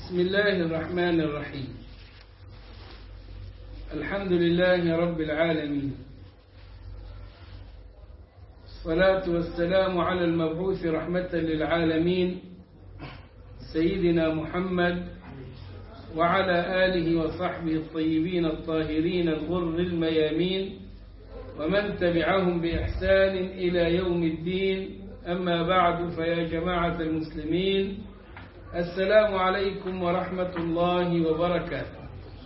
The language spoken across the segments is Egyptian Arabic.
بسم الله الرحمن الرحيم الحمد لله رب العالمين الصلاة والسلام على المبعوث رحمة للعالمين سيدنا محمد وعلى آله وصحبه الطيبين الطاهرين الغر الميامين ومن تبعهم بإحسان إلى يوم الدين أما بعد فيا جماعة المسلمين السلام عليكم ورحمة الله وبركاته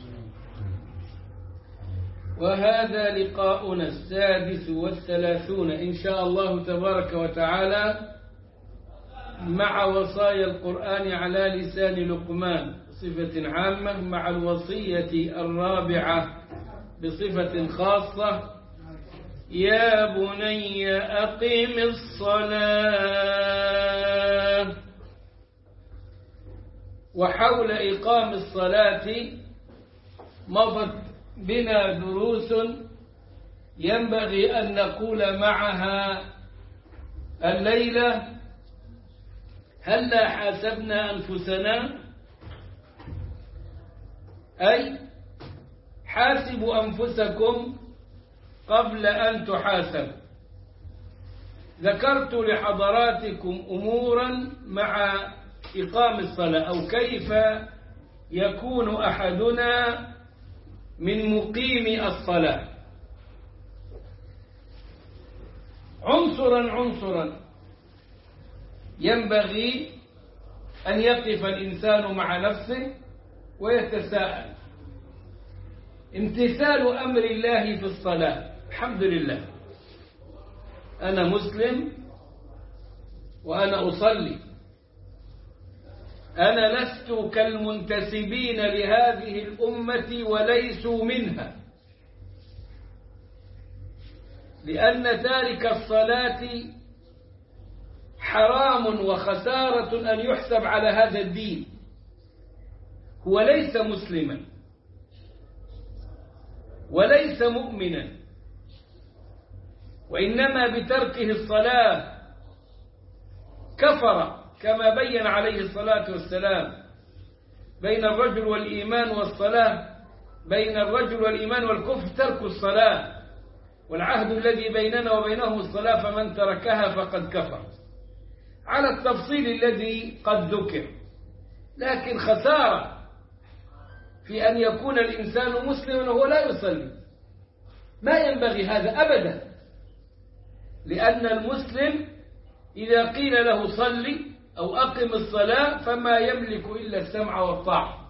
وهذا لقاؤنا السادس والثلاثون إن شاء الله تبارك وتعالى مع وصايا القرآن على لسان لقمان بصفة عامة مع الوصية الرابعة بصفة خاصة يا بني أقم الصلاة وحول إقام الصلاة مضت بنا دروس ينبغي أن نقول معها الليلة هلا حاسبنا أنفسنا أي حاسبوا أنفسكم قبل أن تحاسب ذكرت لحضراتكم أمورا مع إقام الصلاة أو كيف يكون أحدنا من مقيم الصلاة عنصرا عنصرا ينبغي أن يقف الإنسان مع نفسه ويتساءل امتثال أمر الله في الصلاة الحمد لله أنا مسلم وأنا أصلي أنا لست كالمنتسبين لهذه الأمة وليسوا منها لأن تارك الصلاة حرام وخسارة أن يحسب على هذا الدين هو ليس مسلما وليس مؤمنا وإنما بتركه الصلاة كفر كما بين عليه الصلاة والسلام بين الرجل والإيمان والصلاة بين الرجل والإيمان والكفر ترك الصلاة والعهد الذي بيننا وبينهم الصلاة فمن تركها فقد كفر على التفصيل الذي قد ذكر لكن خسارة في أن يكون الإنسان مسلما وهو لا يصلي ما ينبغي هذا أبدا لأن المسلم إذا قيل له صلي أو أقم الصلاة فما يملك إلا السمع والطاعة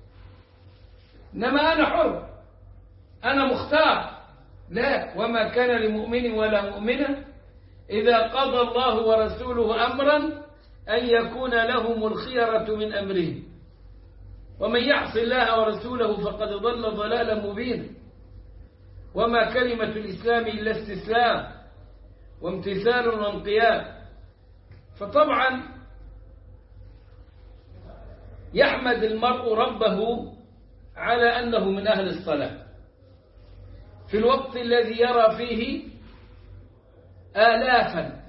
إنما أنا حر أنا مختار لا وما كان لمؤمن ولا مؤمنة إذا قضى الله ورسوله أمرا أن يكون لهم الخيرة من أمره ومن يعص الله ورسوله فقد ضل ضلالا مبينا وما كلمة الإسلام إلا استسلام وامتثال وانقياد فطبعا يحمد المرء ربه على أنه من أهل الصلاة في الوقت الذي يرى فيه آلافا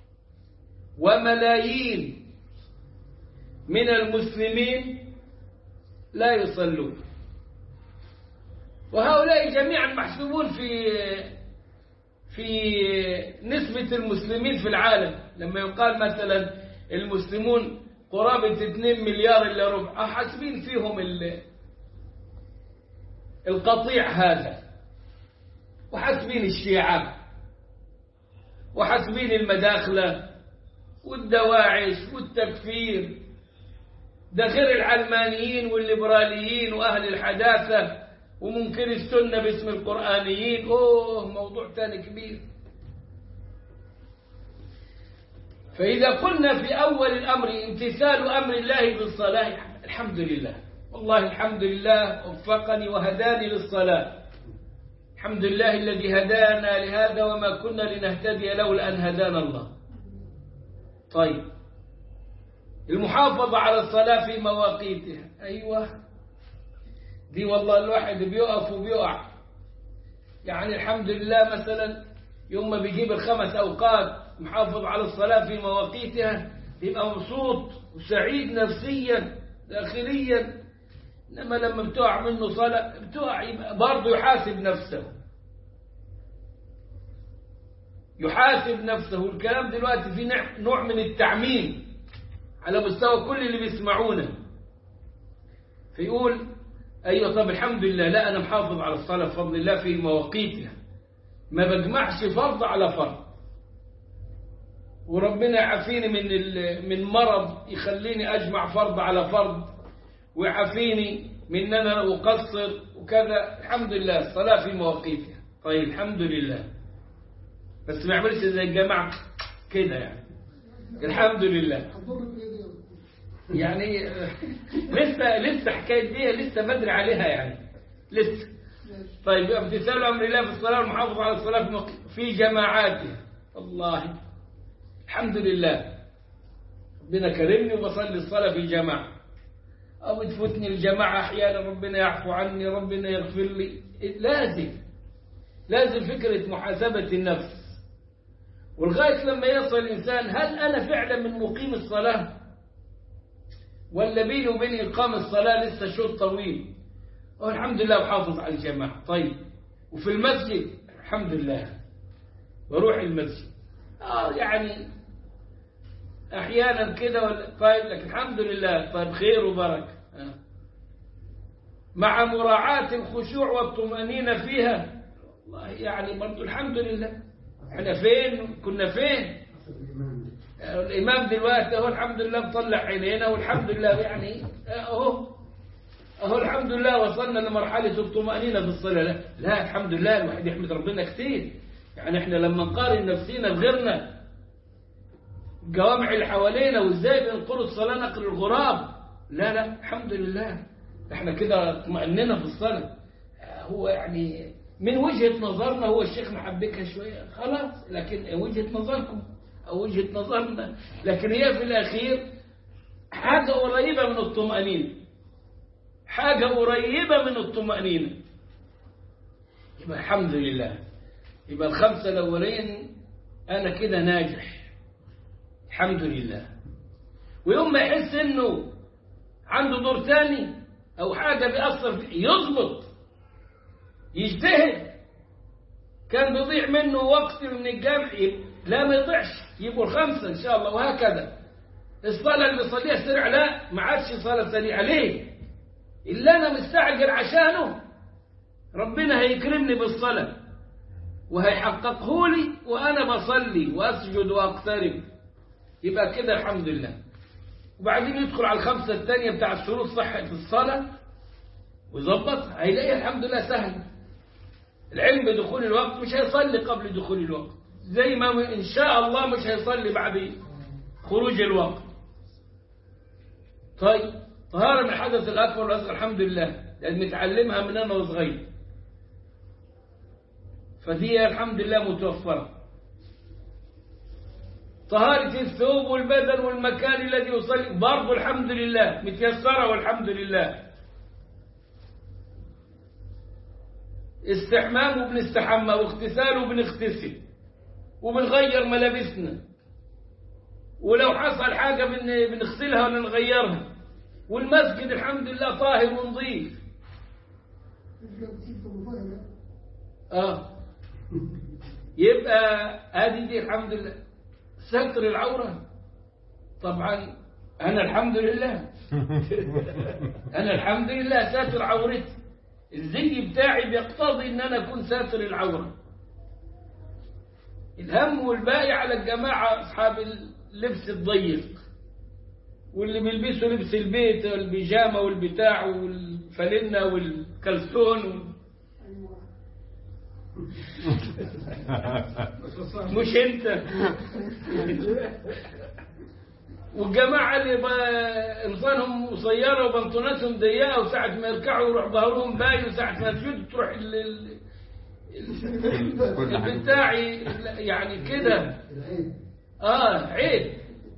وملايين من المسلمين لا يصلون وهؤلاء جميعا محسوبون في في نسبة المسلمين في العالم لما يقال مثلا المسلمون قرابة 2 مليار إلا ربع حاسبين فيهم القطيع هذا وحاسبين الشيعة وحاسبين المداخلة والدواعش والتكفير ده غير العلمانيين والليبراليين وأهل الحداثة وممكن السنة باسم القرآنيين أوه موضوع تاني كبير فإذا قلنا في أول الأمر امتثال أمر الله بالصلاة الحمد لله والله الحمد لله وفقني وهداني للصلاة الحمد لله الذي هدانا لهذا وما كنا لنهتدي لولا أن هدانا الله طيب المحافظة على الصلاة في مواقيتها أيوة دي والله الواحد بيقف وبيقع يعني الحمد لله مثلا يوم ما بيجيب الخمس أوقات محافظ على الصلاة في مواقيتها يبقى مبسوط وسعيد نفسيا داخليا إنما لما بتقع منه صلاة بتقع يبقى برضه يحاسب نفسه يحاسب نفسه الكلام دلوقتي في نوع- نوع من التعميم على مستوى كل اللي بيسمعونه فيقول أيوة طب الحمد لله لا أنا محافظ على الصلاة بفضل الله في مواقيتها ما بجمعش فرض على فرض وربنا يعافيني من ال- من مرض يخليني أجمع فرض على فرض ويعافيني من أن أنا أقصر وكذا الحمد لله الصلاة في مواقيتها طيب الحمد لله بس ما يعملش زي الجماعة كده يعني الحمد لله هتضر بايه دي؟ يعني لسه لسه حكاية دي لسه بدري عليها يعني لسه ماشي طيب امتثال امر الله في الصلاه والمحافظه على الصلاه في موقع- في جماعاتها الله الحمد لله ربنا كرمني وبصلي الصلاه في جماعه او تفوتني الجماعه احيانا ربنا يعفو عني ربنا يغفر لي لازم لازم فكره محاسبه النفس ولغايه لما يصل الانسان هل انا فعلا من مقيم الصلاه ولا بيني وبين اقام الصلاه لسه شوط طويل هو الحمد لله وحافظ على الجماعة طيب وفي المسجد الحمد لله بروح المسجد آه يعني أحيانا كده ولا- طيب لكن الحمد لله طيب خير وبركة آه. مع مراعاة الخشوع والطمأنينة فيها والله يعني برضو الحمد لله احنا فين كنا فين حسب الإمام الإمام دلوقتي أهو الحمد لله مطلع عينينا والحمد لله يعني أهو أهو الحمد لله وصلنا لمرحلة الطمأنينة في الصلاة لا, لا الحمد لله الواحد يحمد ربنا كتير يعني احنا لما نقارن نفسينا بغيرنا الجوامع اللي حوالينا وازاي بينقلوا الصلاة نقل الغراب لا لا الحمد لله احنا كده اطمأننا في الصلاة هو يعني من وجهة نظرنا هو الشيخ محبكها شوية خلاص لكن وجهة نظركم أو وجهة نظرنا لكن هي في الأخير حاجة قريبة من الطمأنينة حاجة قريبة من الطمأنينة يبقى الحمد لله يبقى الخمسة الأولين أنا كده ناجح الحمد لله ويوم ما يحس إنه عنده دور تاني أو حاجة بيأثر فيه يظبط يجتهد كان بيضيع منه وقت من الجامع يبقى لا ما يضيعش يبقوا الخمسة إن شاء الله وهكذا الصلاة اللي بيصليها سريع لا ما عادش صلاة سريعة ليه؟ اللي أنا مستعجل عشانه ربنا هيكرمني بالصلاة وهيحققه لي وأنا بصلي وأسجد وأقترب يبقى كده الحمد لله وبعدين يدخل على الخمسة الثانية بتاع شروط صحة الصلاة ويظبط هيلاقيها الحمد لله سهل العلم بدخول الوقت مش هيصلي قبل دخول الوقت زي ما إن شاء الله مش هيصلي بعد خروج الوقت طيب طهارة من الحدث الأكبر والأصغر الحمد لله لأن متعلمها من أنا وصغير فدي الحمد لله متوفرة طهارة الثوب والبدن والمكان الذي يصلي برضه الحمد لله متيسرة والحمد لله استحمام وبنستحمى واغتسال وبنغتسل وبنغير ملابسنا ولو حصل حاجة بن- بنغسلها ولا نغيرها والمسجد الحمد لله طاهر ونظيف انت بتسيب مفاهمة اه يبقى هذه دي الحمد لله ستر العورة طبعا أنا الحمد لله أنا الحمد لله ساتر عورتي الزي بتاعي بيقتضي إن أنا أكون ساتر العورة الهم والباقي على الجماعة أصحاب اللبس الضيق واللي بيلبسوا لبس البيت والبيجامة والبتاع والفلنة والكلسون وال... ايوه مش انت والجماعة اللي ب- قمصانهم قصيرة وبنطلوناتهم ضيقة وساعة ما يركعوا يروح ظهرهم باين وساعة ما تسجد تروح ال- ال- كل حاجة. البتاع يعني كده العيب اه عيب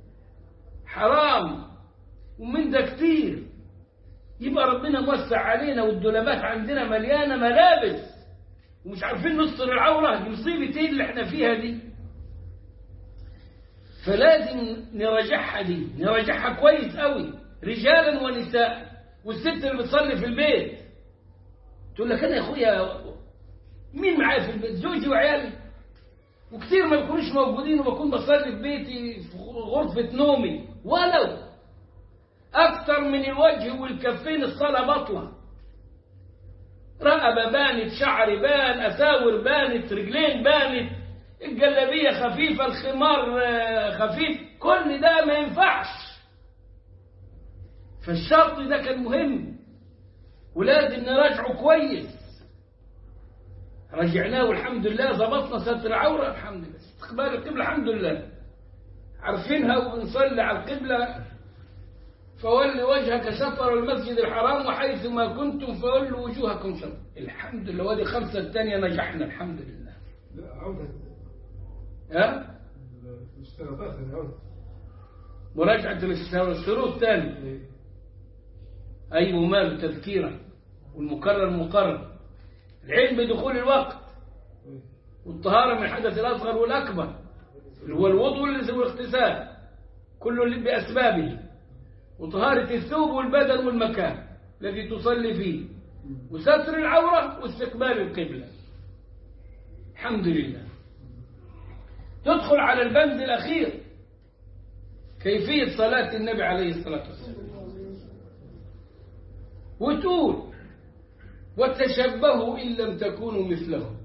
حرام ومن ده كتير يبقى ربنا موسع علينا والدولابات عندنا مليانة ملابس ومش عارفين نستر العورة دي مصيبة ايه اللي احنا فيها دي فلازم نراجعها دي نراجعها كويس قوي رجالا ونساء والست اللي بتصلي في البيت تقول لك انا يا اخويا مين معايا في البيت زوجي وعيالي وكثير ما بيكونوش موجودين وبكون بصلي في بيتي في غرفة نومي ولو أكثر من الوجه والكفين الصلاة بطلة رقبة بانت شعر بان أساور بانت رجلين بانت الجلابية خفيفة الخمار آه، خفيف كل ده ما ينفعش فالشرط ده كان مهم ولازم نراجعه كويس رجعناه والحمد لله ظبطنا ستر عورة الحمد لله استقبال القبلة الحمد لله عارفينها وبنصلي على القبلة فول وجهك شطر المسجد الحرام وحيث ما كنتم فولوا وجوهكم شطر الحمد لله وادي الخمسة الثانية نجحنا الحمد لله لا عودة ها الاشتراطات العودة مراجعة الشروط الثاني أيوة مال تذكيرا والمكرر مقرر العلم بدخول الوقت والطهارة من الحدث الأصغر والأكبر اللي هو الوضوء والاغتسال كل اللي بأسبابه وطهارة الثوب والبدن والمكان الذي تصلي فيه وستر العورة واستقبال القبلة الحمد لله تدخل على البند الأخير كيفية صلاة النبي عليه الصلاة والسلام وتقول وتشبهوا إن لم تكونوا مثلهم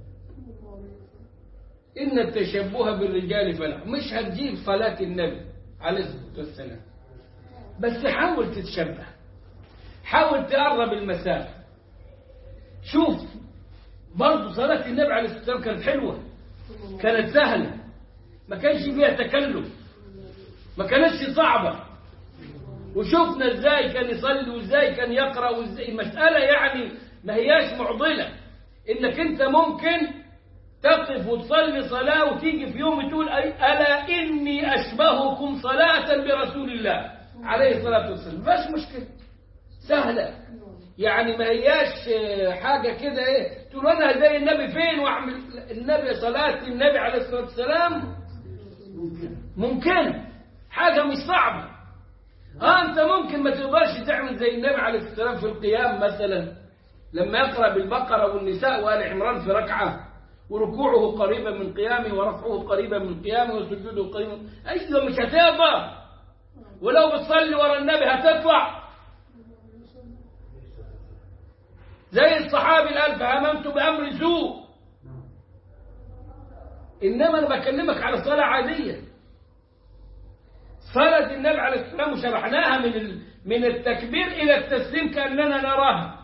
إن التشبه بالرجال فلا مش هتجيب صلاة النبي عليه الصلاة والسلام بس حاول تتشبه حاول تقرب المسافة شوف برضه صلاة النبي عليه الصلاة والسلام كانت حلوة كانت سهلة ما كانش فيها تكلف ما كانتش صعبة وشفنا ازاي كان يصلي وازاي كان يقرأ وازاي مسألة يعني ما هياش معضلة انك انت ممكن تقف وتصلي صلاة وتيجي في يوم تقول أي- ألا إني أشبهكم صلاة برسول الله عليه الصلاة والسلام مش مشكلة سهلة يعني ما هياش آه، حاجة كده ايه تقول انا زي النبي فين واعمل النبي صلاة النبي عليه الصلاة والسلام ممكن حاجة مش صعبة اه انت ممكن ما تقدرش تعمل زي النبي عليه الصلاة والسلام في القيام مثلا لما يقرأ بالبقرة والنساء وآل عمران في ركعة وركوعه قريبا من قيامه ورفعه قريبا من قيامه وسجوده قريبا ايوه مش هتقدر ولو بتصلي ورا النبي هتطلع زي الصحابي اللي قال فهممت بأمر سوء إنما أنا بكلمك على صلاة عادية صلاة النبي عليه السلام وشرحناها من ال- من التكبير إلى التسليم كأننا نراها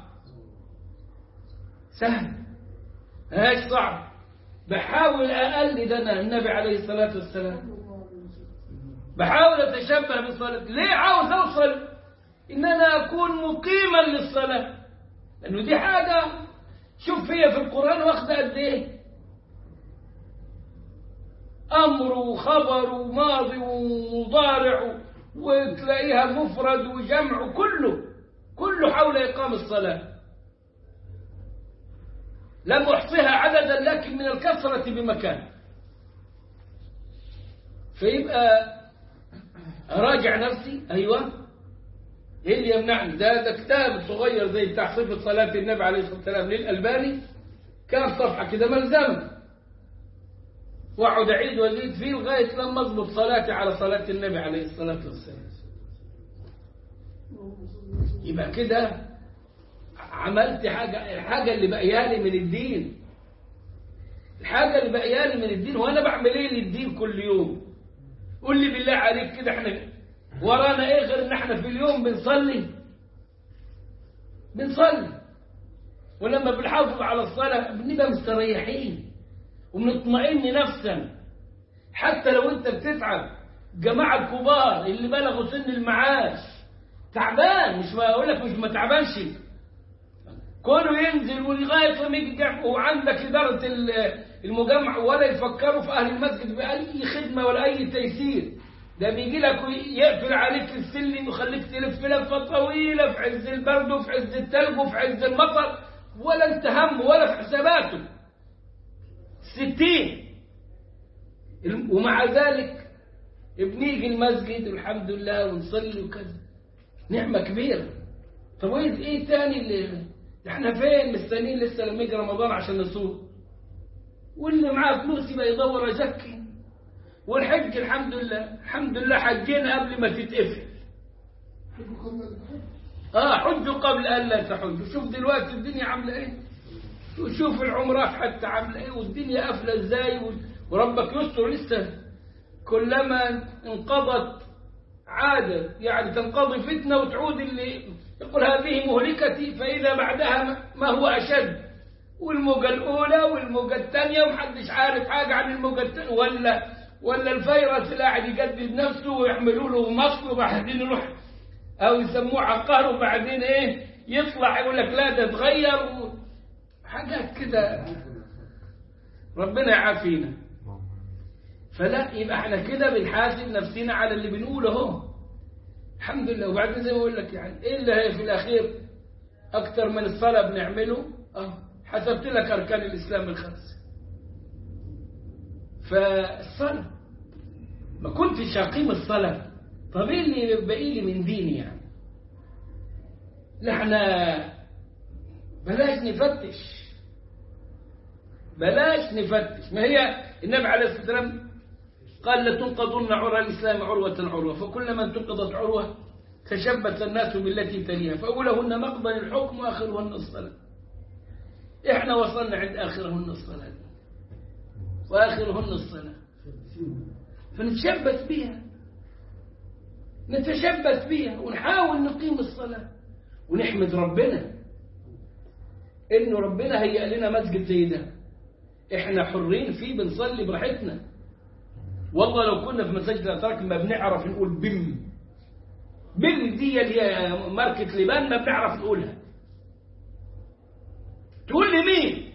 سهل هاش صعب بحاول أقلد أنا النبي عليه الصلاة والسلام بحاول أتشبه بالصلاة ليه عاوز أوصل إن أنا أكون مقيما للصلاة لأنه دي حاجة شوف هي في القرآن واخدة قد إيه أمر وخبر وماضي ومضارع وتلاقيها مفرد وجمع كله كله حول إقام الصلاة لم أحصيها عددا لكن من الكثرة بمكان فيبقى أراجع نفسي أيوة إيه اللي يمنعني ده ده كتاب صغير زي بتاع صفة صلاة النبي عليه الصلاة والسلام للألباني كام صفحة كده ملزمة واقعد أعيد وأزيد فيه لغاية لما أضبط صلاتي على صلاة النبي عليه الصلاة والسلام يبقى كده عملت حاجة الحاجة اللي بقيالي من الدين الحاجة اللي بقيالي من الدين وأنا بعمل إيه للدين كل يوم قول لي بالله عليك كده احنا ورانا ايه غير ان احنا في اليوم بنصلي بنصلي ولما بنحافظ على الصلاة بنبقى مستريحين وبنطمئن نفسا حتى لو انت بتتعب جماعة الكبار اللي بلغوا سن المعاش تعبان مش بقول لك مش ما تعبانش كله ينزل ولغاية لما يجي الجامع وعندك إدارة ال- المجمع ولا يفكروا في أهل المسجد بأي خدمة ولا أي تيسير ده بيجي لك ويقفل عليك السلم ويخليك تلف لفة طويلة في عز البرد وفي عز التلج وفي عز المطر ولا انت هم ولا في حساباته ستين ومع ذلك بنيجي المسجد والحمد لله ونصلي وكذا نعمة كبيرة طب وايه ايه تاني اللي احنا فين مستنيين لسه لما يجي رمضان عشان نصوم واللي معاه فلوس يبقى يدور يزكي والحج الحمد لله الحمد لله حجينا قبل ما تتقفل اه حجوا قبل ان لا تحجوا شوف دلوقتي الدنيا عامله ايه وشوف العمرات حتى عامله ايه والدنيا قافله ازاي وربك يستر لسه كلما انقضت عادة يعني تنقضي فتنة وتعود اللي يقول هذه مهلكتي فإذا بعدها ما هو أشد والموجة الأولى والموجة الثانية ومحدش عارف حاجة عن الموجة الثانية ولا ولا الفيروس اللي قاعد يجدد نفسه ويحملوا له مصل وبعدين يروح أو يسموه عقار وبعدين إيه يطلع يقول لك لا ده اتغير حاجات كده ربنا يعافينا فلا يبقى احنا كده بنحاسب نفسنا على اللي بنقوله اهو الحمد لله وبعدين زي ما اقول لك يعني ايه اللي هي في الاخير اكتر من الصلاه بنعمله اه حسبت لك اركان الاسلام الخمسه فالصلاه ما كنتش اقيم الصلاه طب ايه اللي باقي لي من ديني يعني لا احنا بلاش نفتش بلاش نفتش ما هي النبي عليه الصلاه والسلام قال لتنقضن عرى الإسلام عروة عروة فكلما انتقضت عروة تشبث الناس بالتي تليها فأولهن مقضى الحكم وآخرهن الصلاة إحنا وصلنا عند آخرهن الصلاة وآخرهن الصلاة فنتشبث بها نتشبث بها ونحاول نقيم الصلاة ونحمد ربنا إنه ربنا هيئ لنا مسجد زي ده إحنا حرين فيه بنصلي براحتنا والله لو كنا في مساجد الاتراك ما بنعرف نقول بم بم دي اللي هي ماركة لبان ما بنعرف نقولها تقول لي مين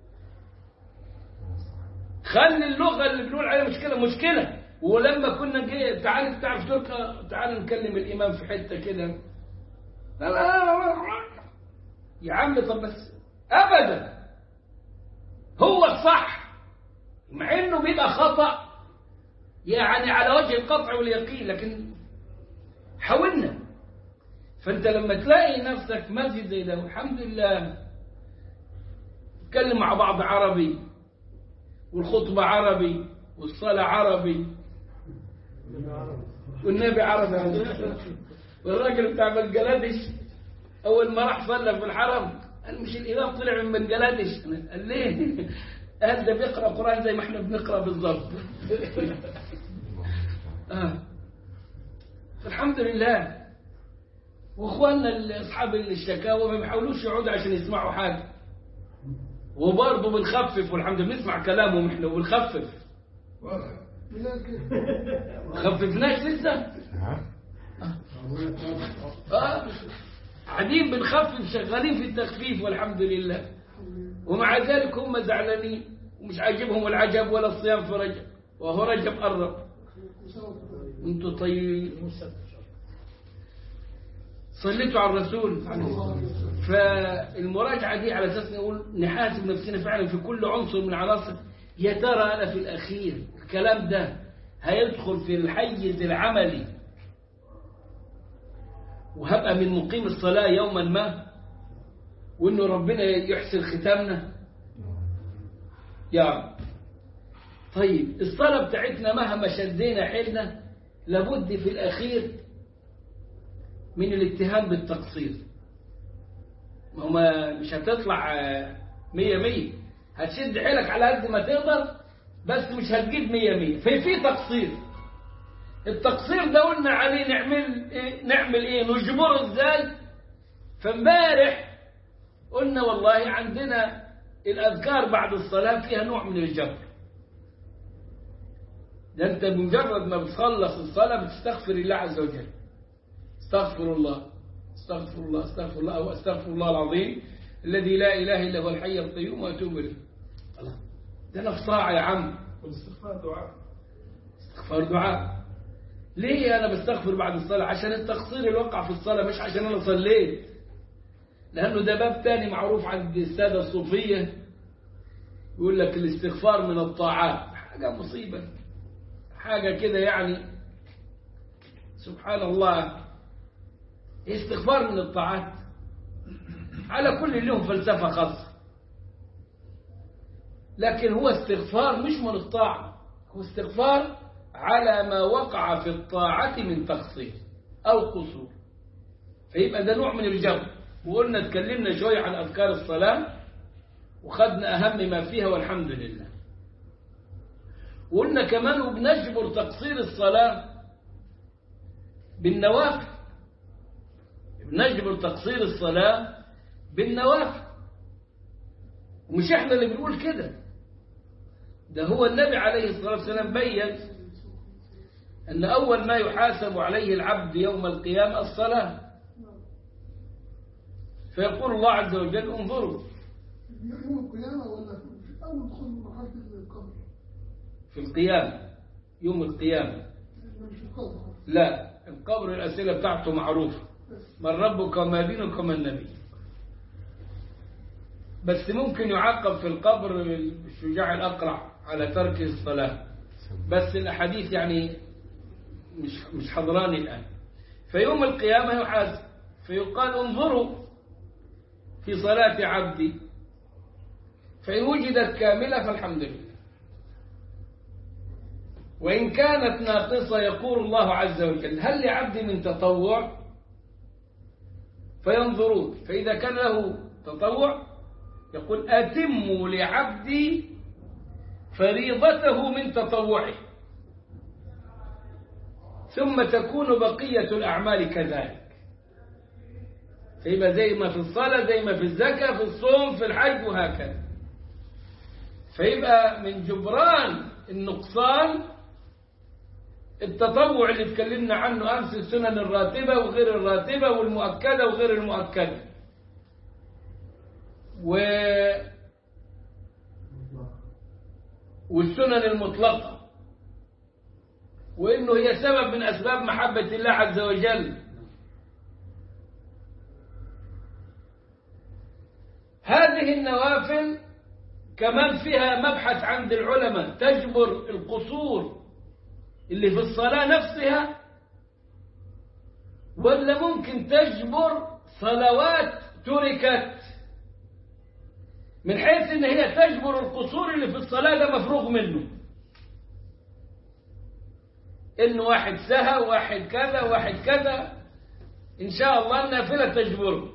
خلي اللغة اللي بنقول عليها مشكلة مشكلة ولما كنا جي تعال تعرف تركا تعال نكلم الإمام في حتة كده لا لا لا يا عم طب بس أبدا هو الصح مع إنه بيبقى خطأ يعني على وجه القطع واليقين لكن حاولنا فانت لما تلاقي نفسك مسجد زي ده والحمد لله تتكلم مع بعض عربي والخطبة عربي والصلاة عربي والنبي عربي والراجل بتاع بنجلاديش أول ما راح صلى في الحرم قال مش الإمام طلع من بنجلاديش قال ليه؟ قال ده بيقرأ قرآن زي ما احنا بنقرأ بالظبط آه. الحمد لله واخواننا اصحاب الشكاوى ما بيحاولوش يقعدوا عشان يسمعوا حاجه وبرضه بنخفف والحمد لله بنسمع كلامهم احنا وبنخفف خففناش لسه اه قاعدين بنخفف شغالين في التخفيف والحمد لله ومع ذلك هم زعلانين ومش عاجبهم العجب ولا الصيام في رجب وهو رجب قرب انتوا طيبين صليتوا على الرسول فالمراجعة دي على أساس نقول نحاسب نفسنا فعلا في كل عنصر من عناصر يا ترى أنا في الأخير الكلام ده هيدخل في الحيز العملي وهبقى من مقيم الصلاة يوما ما وإنه ربنا يحسن ختامنا يا رب طيب الصلاة بتاعتنا مهما شدينا حيلنا لابد في الأخير من الاتهام بالتقصير ما هو مش هتطلع مية مية هتشد حيلك على قد ما تقدر بس مش هتجيب مية مية في في تقصير التقصير ده قلنا عليه نعمل إيه نعمل ايه نجبره ازاي فامبارح قلنا والله عندنا الأذكار بعد الصلاة فيها نوع من الجبر ده انت بمجرد ما بتخلص الصلاة بتستغفر الله عز وجل استغفر الله استغفر الله استغفر الله أو استغفر الله العظيم الذي لا إله إلا هو الحي القيوم وأتوب إليه الله ده أنا في طاعة يا عم والاستغفار دعاء استغفار دعاء ليه أنا بستغفر بعد الصلاة عشان التقصير اللي وقع في الصلاة مش عشان أنا صليت لأنه ده باب تاني معروف عند السادة الصوفية يقول لك الاستغفار من الطاعات حاجة مصيبة حاجة كده يعني سبحان الله استغفار من الطاعات على كل لهم فلسفة خاصة لكن هو استغفار مش من الطاعة هو استغفار على ما وقع في الطاعة من تقصير أو قصور فيبقى ده نوع من الجبر وقلنا اتكلمنا شوية عن أذكار الصلاة وخدنا أهم ما فيها والحمد لله وقلنا كمان وبنجبر تقصير الصلاة بالنوافل بنجبر تقصير الصلاة بالنوافل ومش احنا اللي بنقول كده ده هو النبي عليه الصلاة والسلام بين أن أول ما يحاسب عليه العبد يوم القيامة الصلاة فيقول الله عز وجل انظروا يوم القيامة ولا في أول دخول مرحلة القبر في القيامة يوم القيامة مش في القبر لا القبر الأسئلة بتاعته معروفة من ربك وما دينك وما النبي بس ممكن يعاقب في القبر الشجاع الأقرع على ترك الصلاة بس الأحاديث يعني مش مش حضراني الآن فيوم القيامة يحاسب فيقال انظروا في صلاة عبدي فإن وجدت كاملة فالحمد لله وإن كانت ناقصة يقول الله عز وجل هل لعبدي من تطوع فينظرون فإذا كان له تطوع يقول أتموا لعبدي فريضته من تطوعه ثم تكون بقية الأعمال كذلك فيبقى زي ما في الصلاة زي ما في الزكاة في الصوم في الحج وهكذا فيبقى من جبران النقصان التطوع اللي اتكلمنا عنه أمس السنن الراتبة وغير الراتبة والمؤكدة وغير المؤكدة و والسنن المطلقة وإنه هي سبب من أسباب محبة الله عز وجل هذه النوافل كمان فيها مبحث عند العلماء تجبر القصور اللي في الصلاة نفسها ولا ممكن تجبر صلوات تركت من حيث ان هي تجبر القصور اللي في الصلاة ده مفروغ منه ان واحد سهى واحد كذا واحد كذا ان شاء الله النافلة تجبره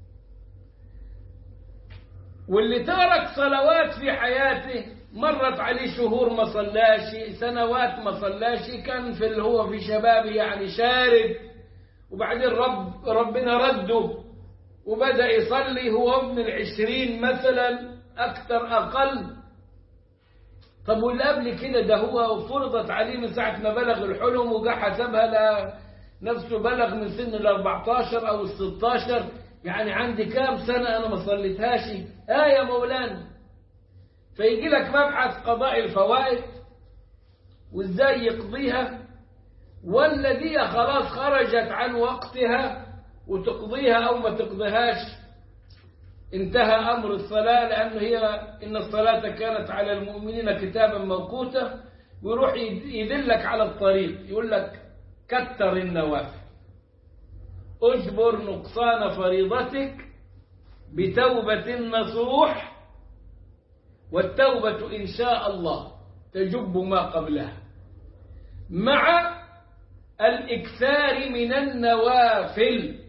واللي ترك صلوات في حياته مرت عليه شهور ما صلاش سنوات ما صلاش كان في اللي هو في شبابه يعني شارد وبعدين رب ربنا رده وبدأ يصلي هو ابن العشرين مثلا أكثر أقل طب واللي قبل كده ده هو فرضت عليه من ساعة ما بلغ الحلم وجا حسبها لا نفسه بلغ من سن ال 14 أو ال 16 يعني عندي كام سنة أنا ما صليتهاش آه يا مولانا فيجي لك مبحث قضاء الفوائد وازاي يقضيها ولا دي خلاص خرجت عن وقتها وتقضيها أو ما تقضيهاش انتهى أمر الصلاة لأن هي إن الصلاة كانت على المؤمنين كتابا موقوتا ويروح يدلك على الطريق يقول لك كتر النوافل اجبر نقصان فريضتك بتوبة نصوح والتوبة إن شاء الله تجب ما قبلها مع الإكثار من النوافل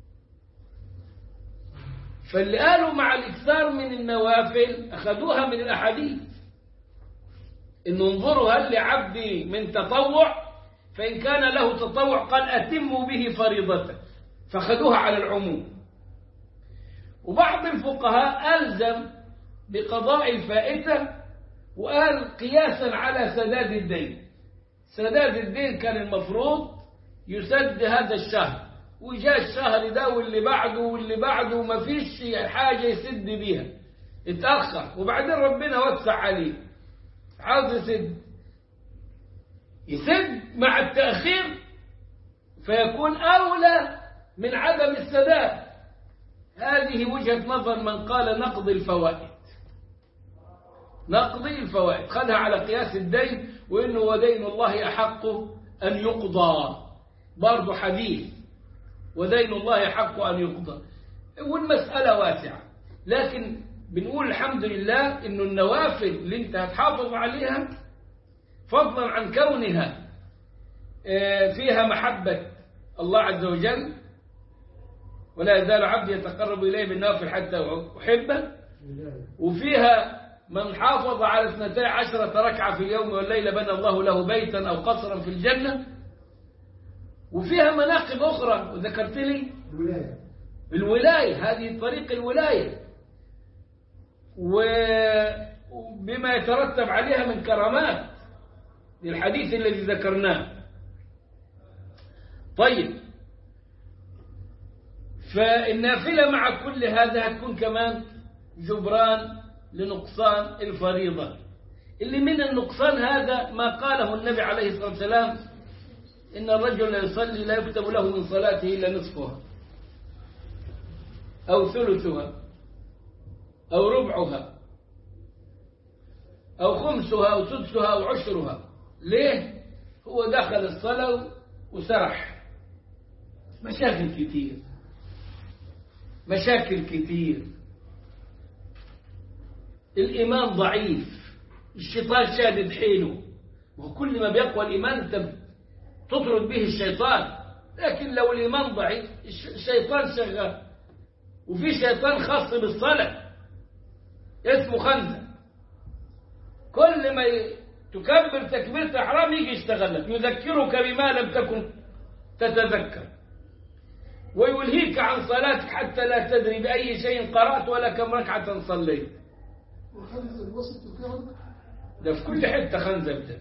فاللي قالوا مع الإكثار من النوافل أخذوها من الأحاديث إن انظروا هل لعبدي من تطوع فإن كان له تطوع قال أتموا به فريضته فخذوها على العموم وبعض الفقهاء ألزم بقضاء الفائتة وقال قياسا على سداد الدين سداد الدين كان المفروض يسد هذا الشهر وجاء الشهر ده واللي بعده واللي بعده وما فيش حاجة يسد بيها اتأخر وبعدين ربنا وسع عليه عاوز يسد يسد مع التأخير فيكون أولى من عدم السداد هذه وجهة نظر من قال نقضي الفوائد نقضي الفوائد خذها على قياس الدين وإنه ودين الله أحق أن يقضى برضو حديث ودين الله حق أن يقضى والمسألة واسعة لكن بنقول الحمد لله إنه النوافل اللي أنت هتحافظ عليها فضلا عن كونها آه، فيها محبة الله عز وجل ولا يزال عبدي يتقرب إليه بالنوافل حتى أحبه وفيها من حافظ على اثنتي عشرة ركعة في اليوم والليلة بنى الله له بيتا أو قصرا في الجنة وفيها مناقب أخرى وذكرت لي الولاية الولاية هذه طريق الولاية و- وبما يترتب عليها من كرامات للحديث الذي ذكرناه طيب فالنافلة مع كل هذا هتكون كمان جبران لنقصان الفريضة اللي من النقصان هذا ما قاله النبي عليه الصلاة والسلام إن الرجل لا يصلي لا يكتب له من صلاته إلا نصفها أو ثلثها أو ربعها أو خمسها أو سدسها أو عشرها ليه؟ هو دخل الصلاة وسرح مشاكل كتير مشاكل كتير الإيمان ضعيف الشيطان شادد حيله وكل ما بيقوى الإيمان أنت تطرد به الشيطان لكن لو الإيمان ضعيف الش- الشيطان شغال وفي شيطان خاص بالصلاة اسمه خنزة كل ما ي- تكبر تكبيرة إحرام يجي يشتغل لك يذكرك بما لم تكن تتذكر ويلهيك عن صلاتك حتى لا تدري بأي شيء قرأت ولا كم ركعة صليت وخلص الوسط بتاعك ده في كل حتة خنزة بتاعك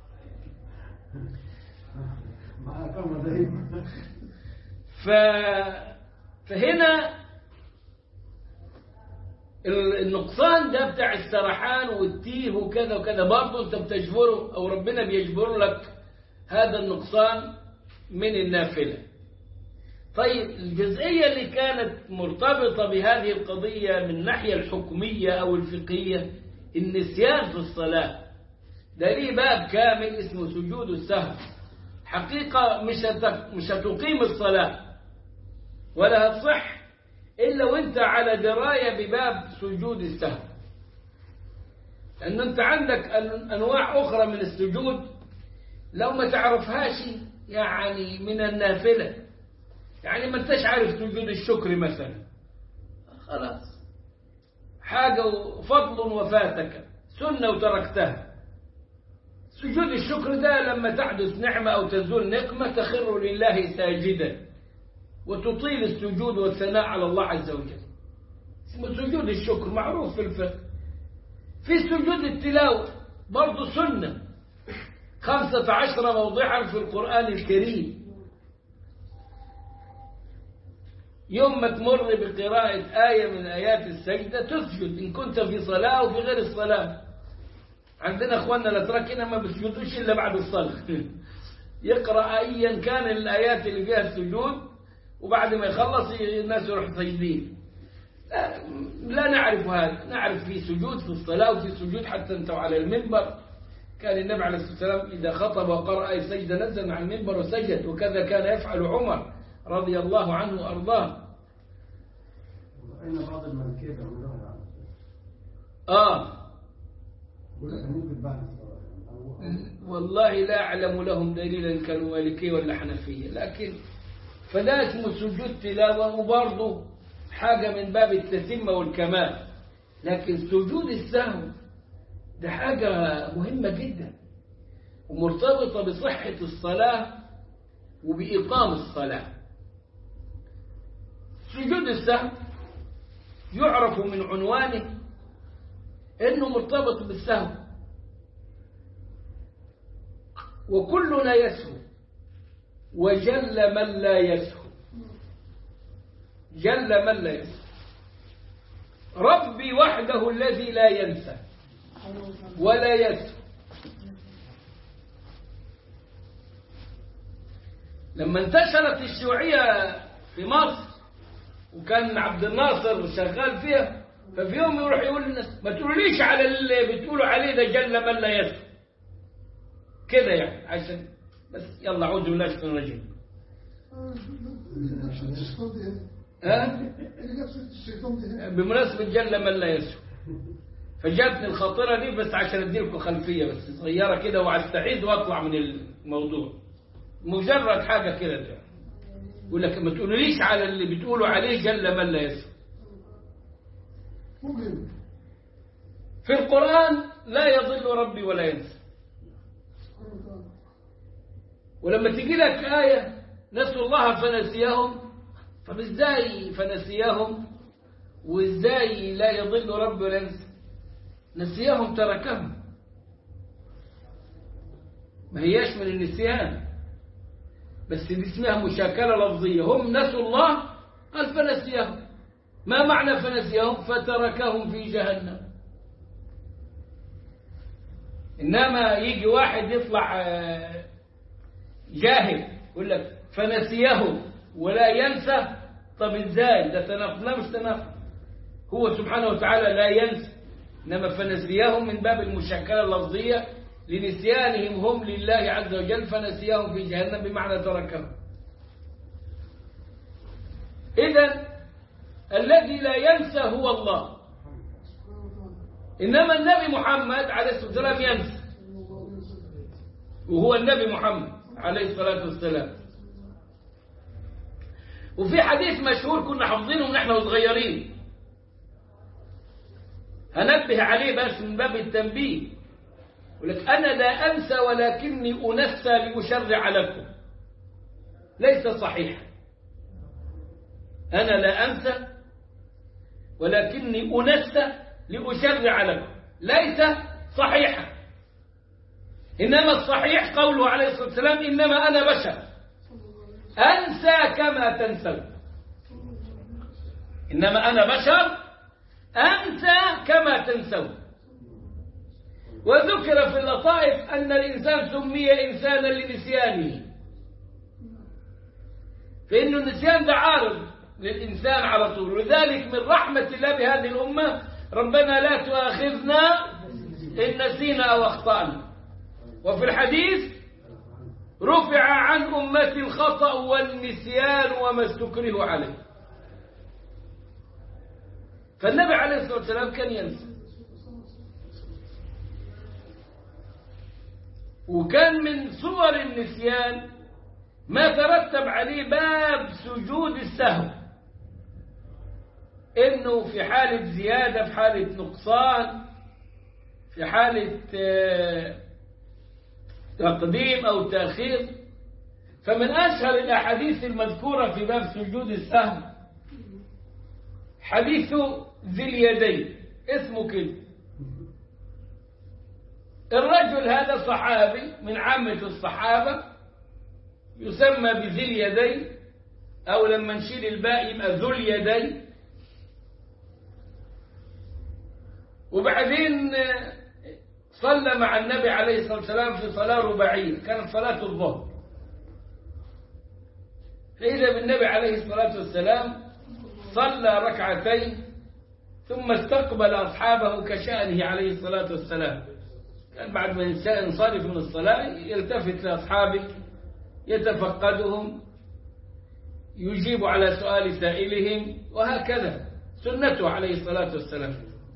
مع كم دايما ف... فهنا ال- النقصان ده بتاع السرحان والتيه وكذا وكذا برضه انت بتجبره او ربنا بيجبر لك هذا النقصان من النافله. طيب الجزئيه اللي كانت مرتبطه بهذه القضيه من الناحيه الحكميه او الفقهيه النسيان في الصلاه. ده ليه باب كامل اسمه سجود السهو. حقيقه مش هت- مش هتقيم الصلاه ولا هتصح إلا وانت على دراية بباب سجود السهو لأن أنت عندك أن- أنواع أخرى من السجود لو ما تعرفهاش يعني من النافلة يعني ما انتش عارف سجود الشكر مثلا خلاص حاجة فضل وفاتك سنة وتركتها سجود الشكر ده لما تحدث نعمة أو تزول نقمة تخر لله ساجدا وتطيل السجود والثناء على الله عز وجل اسمه سجود الشكر معروف في الفقه في سجود التلاوة برضه سنة خمسة عشر موضعا في القرآن الكريم يوم ما تمر بقراءة آية من آيات السجدة تسجد إن كنت في صلاة أو في غير الصلاة عندنا أخواننا الأتراك هنا ما بيسجدوش إلا بعد الصلاة يقرأ أيا كان الآيات اللي فيها السجود وبعد ما يخلص الناس يروح سجدين لا, لا نعرف هذا نعرف في سجود في الصلاة وفي سجود حتى أنت على المنبر كان النبي عليه الصلاة والسلام إذا خطب وقرأ أي سجدة نزل عن المنبر وسجد وكذا كان يفعل عمر رضي الله عنه وأرضاه أين بعض الملكية بيعملوها يعني آه يقول لك ممكن بعد الصلاة يعني أو- والله لا أعلم لهم دليلا كالمالكية ولا حنفية لكن فده اسمه سجود تلاوة وبرضه حاجة من باب التتمة والكمال لكن سجود السهو ده حاجة مهمة جدا ومرتبطة بصحة الصلاة وبإقام الصلاة سجود السهو يعرف من عنوانه انه مرتبط بالسهو وكلنا يسهو وجل من لا يسهو جل من لا يسهو ربي وحده الذي لا ينسى ولا يسهو لما انتشرت الشيوعية في مصر وكان عبد الناصر شغال فيها ففي يوم يروح يقول للناس ما تقوليش على اللي بتقولوا عليه ده جل من لا يسهو كده يعني عشان بس يلا اعوذ بالله من الرجيم الشيطان دي هنا ها اللي جاب سيرة الشيطان دي هنا بمناسبة جل من لا يسهو فجاتني الخاطرة دي بس عشان اديلكم خلفية بس صغيرة كده واستعيد واطلع من الموضوع مجرد حاجة كده ده. يقول لك ما تقولوليش على اللي بتقولوا عليه جل من لا يسهو مجرم في القرآن لا يضل ربي ولا ينسى سبحانه وتعالى ولما تيجي لك آية نسوا الله فنسيهم طب ازاي فنسيهم وازاي لا يضل ربي ولا ينسى نسيهم تركهم ما هياش من النسيان بس دي اسمها مشاكلة لفظية هم نسوا الله قال فنسيهم ما معنى فنسيهم فتركهم في جهنم إنما يجي واحد يطلع آه، جاهل يقول لك فنسيه ولا ينسى طب ازاي ده تناقض لا مش تناقض هو سبحانه وتعالى لا ينسى انما فنسيهم من باب المشاكله اللفظيه لنسيانهم هم لله عز وجل فنسيهم في جهنم بمعنى تركهم اذا الذي لا ينسى هو الله سبحانه وتعالى انما النبي محمد عليه الصلاه والسلام ينسى صلى الله عليه وسلم وهو النبي محمد عليه الصلاة والسلام وفي حديث مشهور كنا حافظينه من احنا صغيرين هنبه عليه بس من باب التنبيه يقول لك أنا لا أنسى ولكني أنسى لأشرع لكم ليس صحيحا أنا لا أنسى ولكني أنسى لأشرع لكم ليس صحيحا إنما الصحيح قوله عليه الصلاة والسلام إنما أنا بشر أنسى كما تنسون إنما أنا بشر أنسى كما تنسون وذكر في اللطائف أن الإنسان سمي إنسانا لنسيانه فإن النسيان ده عارض للإنسان على طول ولذلك من رحمة الله بهذه الأمة ربنا لا تؤاخذنا إن نسينا أو أخطأنا وفي الحديث رفع عن أمتي الخطأ والنسيان وما استكرهوا عليه فالنبي عليه الصلاة والسلام كان ينسى وكان من صور النسيان ما ترتب عليه باب سجود السهو انه في حالة زيادة في حالة نقصان في حالة آه، تقديم أو تأخير فمن أشهر الأحاديث المذكورة في باب سجود السهو حديث ذي اليدين اسمه كده الرجل هذا صحابي من عامة الصحابة يسمى بذي اليدين أو لما نشيل الباء يبقى ذو اليدين وبعدين صلى مع النبي عليه الصلاة والسلام في صلاة رباعية كانت صلاة الظهر فإذا بالنبي عليه الصلاة والسلام صلى ركعتين ثم استقبل أصحابه كشأنه عليه الصلاة والسلام كان بعد ما ينصرف من الصلاة يلتفت لأصحابه يتفقدهم يجيب على سؤال سائلهم وهكذا سنته عليه الصلاة والسلام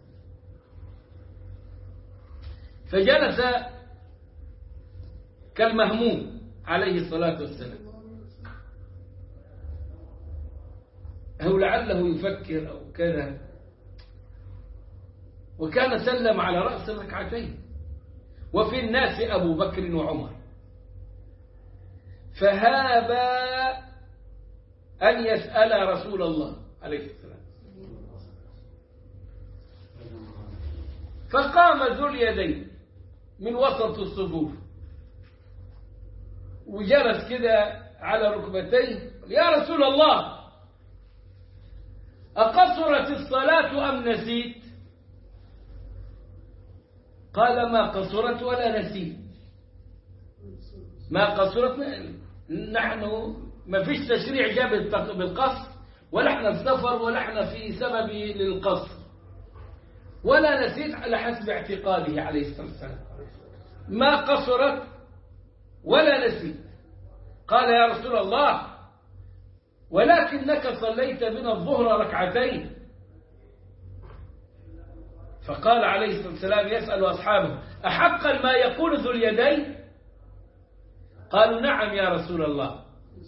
فجلس كالمهموم عليه الصلاة والسلام أو لعله يفكر أو كذا وكان سلم على رأس الركعتين وفي الناس أبو بكر وعمر فهابا أن يسأل رسول الله عليه السلام فقام ذو اليدين من وسط الصفوف وجلس كده على ركبتيه يا رسول الله أقصرت الصلاة أم نسيت قال ما قصرت ولا نسيت ما قصرت نحن ما فيش تشريع جاب بالقصر ولا احنا في سفر ولا احنا في سبب للقصر ولا نسيت على حسب اعتقاده عليه الصلاة والسلام ما قصرت ولا نسيت قال يا رسول الله ولكنك صليت بنا الظهر ركعتين فقال عليه الصلاة والسلام يسأل أصحابه أحقا ما يقول ذو اليدين قالوا نعم يا رسول الله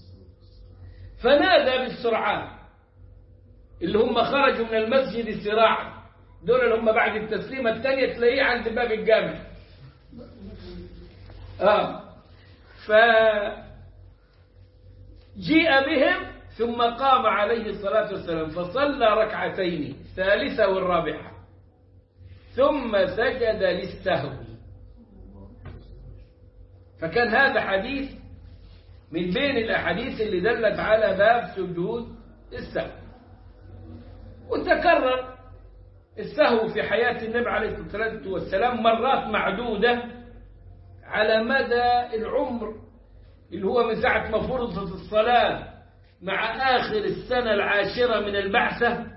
فنادى بالسرعان اللي هم خرجوا من المسجد سراعا دول اللي هم بعد التسليمة الثانية تلاقيه عند باب الجامع آه ف جيء بهم ثم قام عليه الصلاة والسلام فصلى ركعتين الثالثة والرابعة ثم سجد للسهو فكان هذا حديث من بين الأحاديث اللي دلت على باب سجود السهو وتكرر السهو في حياة النبي عليه الصلاة والسلام مرات معدودة على مدى العمر اللي هو من ساعة ما فرضت الصلاة مع آخر السنة العاشرة من البعثة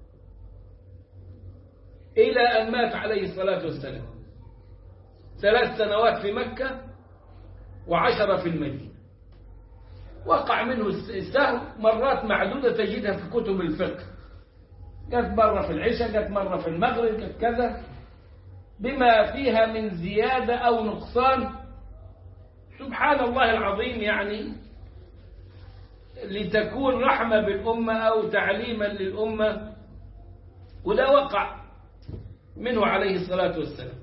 إلى أن مات عليه الصلاة والسلام ثلاث سنوات في مكة وعشرة في المدينة وقع منه السهو مرات معدودة تجدها في كتب الفقه جت مرة في العشاء جت مرة في المغرب جت كذا بما فيها من زيادة أو نقصان سبحان الله العظيم يعني لتكون رحمة بالأمة أو تعليما للأمة وده وقع منه عليه الصلاة والسلام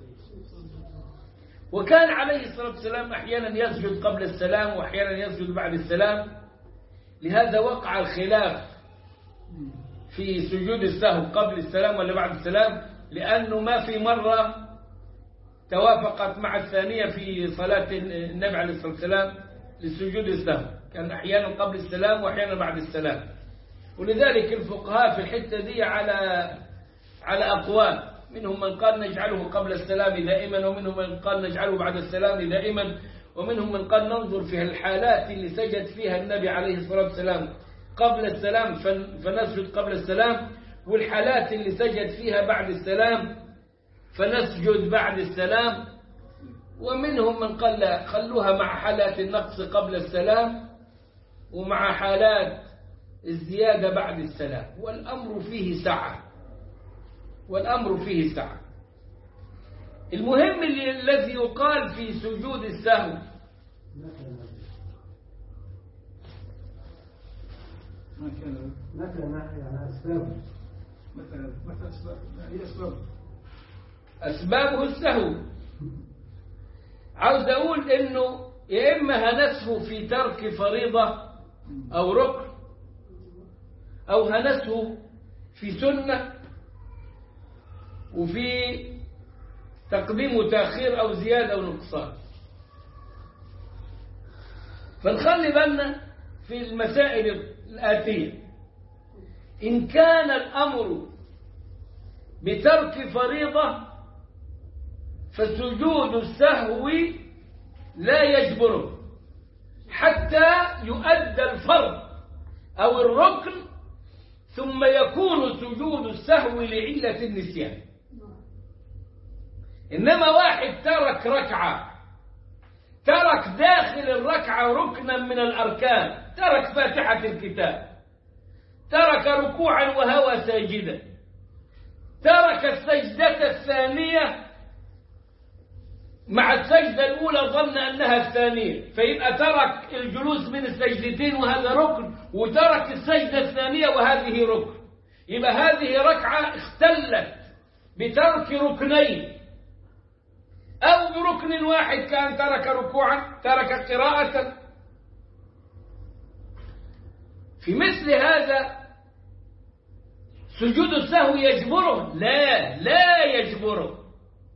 وكان عليه الصلاة والسلام أحيانا يسجد قبل السلام وأحيانا يسجد بعد السلام لهذا وقع الخلاف في سجود السهو قبل السلام ولا بعد السلام لأنه ما في مرة توافقت مع الثانية في صلاة النبي عليه الصلاة والسلام لسجود السهو كان أحيانا قبل السلام وأحيانا بعد السلام ولذلك الفقهاء في الحتة دي على على أقوال منهم من قال نجعله قبل السلام دائما ومنهم من قال نجعله بعد السلام دائما ومنهم من قال ننظر في الحالات اللي سجد فيها النبي عليه الصلاة والسلام قبل السلام فنسجد قبل السلام والحالات اللي سجد فيها بعد السلام فنسجد بعد السلام ومنهم من قال لا خلوها مع حالات النقص قبل السلام ومع حالات الزيادة بعد السلام والأمر فيه سعة والأمر فيه سعة المهم الذي يقال في سجود السهو ما كان مثل نحي على أسبابه مثلا مثلا أسباب ما هي أسباب أسبابه السهو عاوز أقول إنه يا إما هنسه في ترك فريضة أو ركن أو هنسه في سنة وفي تقديم وتأخير أو زيادة أو نقصان فنخلي بالنا في المسائل الآتية إن كان الأمر بترك فريضة فسجود السهو لا يجبره حتى يؤدى الفرض أو الركن ثم يكون سجود السهو لعلة النسيان إنما واحد ترك ركعة ترك داخل الركعة ركنا من الأركان ترك فاتحة الكتاب ترك ركوعا وهوى ساجدا ترك السجدة الثانية مع السجدة الأولى ظن أنها الثانية فيبقى ترك الجلوس من السجدتين وهذا ركن وترك السجدة الثانية وهذه ركن يبقى هذه ركعة اختلت بترك ركنين أو بركن واحد كان ترك ركوعا ترك قراءة في مثل هذا سجود السهو يجبره لا لا يجبره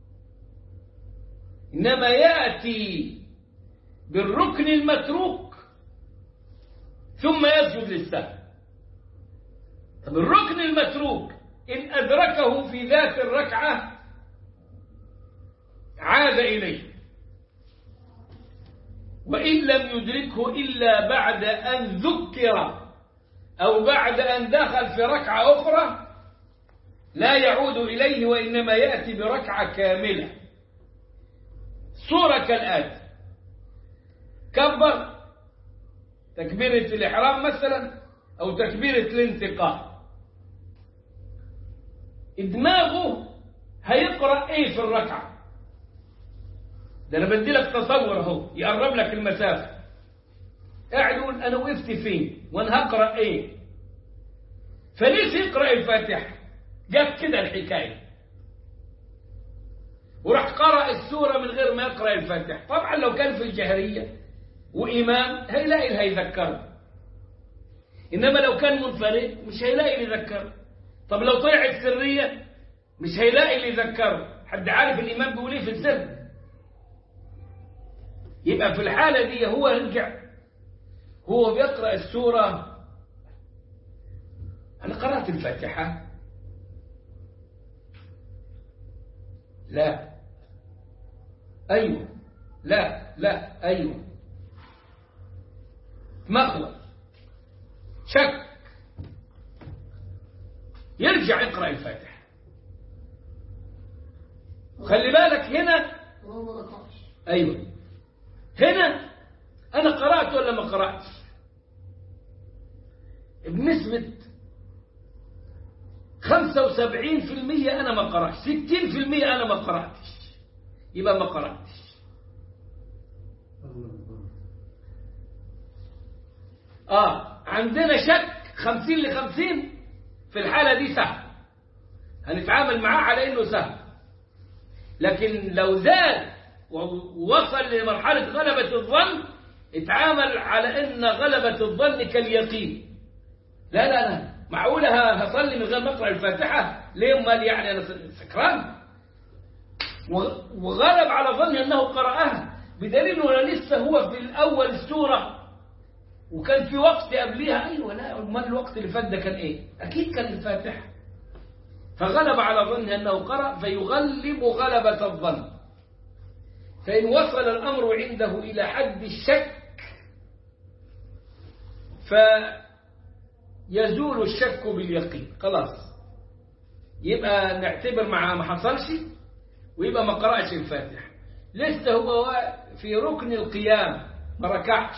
إنما يأتي بالركن المتروك ثم يسجد للسهو طب الركن المتروك إن أدركه في ذات الركعة عاد إليه وإن لم يدركه إلا بعد أن ذكر أو بعد أن دخل في ركعة أخرى لا يعود إليه وإنما يأتي بركعة كاملة صورة كالآتي كبر تكبيرة الإحرام مثلا أو تكبيرة الانتقال دماغه هيقرأ إيه في الركعة ده أنا بدي لك تصور أهو يقرب لك المسافة قاعد يقول أنا وقفت فين وأنا هقرأ إيه فليش يقرأ الفاتحة جت كده الحكاية وراح قرأ السورة من غير ما يقرأ الفاتحة طبعا لو كان في الجهرية وإمام هيلاقي اللي هيذكره إنما لو كان منفرد مش هيلاقي اللي يذكره طب لو طلعت سرية مش هيلاقي اللي يذكره حد عارف الإمام بيقول إيه في السر يبقى في الحالة دي هو يرجع هو بيقرأ السورة أنا قرأت الفاتحة لا أيوة لا لا أيوة مخلص شك يرجع يقرأ الفاتحة وخلي بالك هنا هو ما ركعش أيوة هنا أنا قرأت ولا ما قرأتش بنسبة 75% أنا ما قرأتش 60% أنا ما قرأتش يبقى ما قرأتش آه عندنا شك 50 ل 50 في الحالة دي سهل هنتعامل معاه على إنه سهل لكن لو زاد ووصل لمرحلة غلبة الظن اتعامل على إن غلبة الظن كاليقين لا لا لا معقولة ه- هصلي من غير ما أقرأ الفاتحة ليه أمال يعني أنا س- سكران و- وغلب على ظني أنه قرأها بدليل أنه لسه هو في الأول السورة وكان في وقت قبليها أيوة لا أمال الوقت اللي فات ده كان إيه أكيد كان الفاتحة فغلب على ظنه أنه قرأ فيغلب غلبة الظن فإن وصل الأمر عنده إلى حد الشك فيزول الشك باليقين خلاص يبقى نعتبر مع ما حصلش ويبقى ما قرأش الفاتحة لسه هو في ركن القيام ما ركعش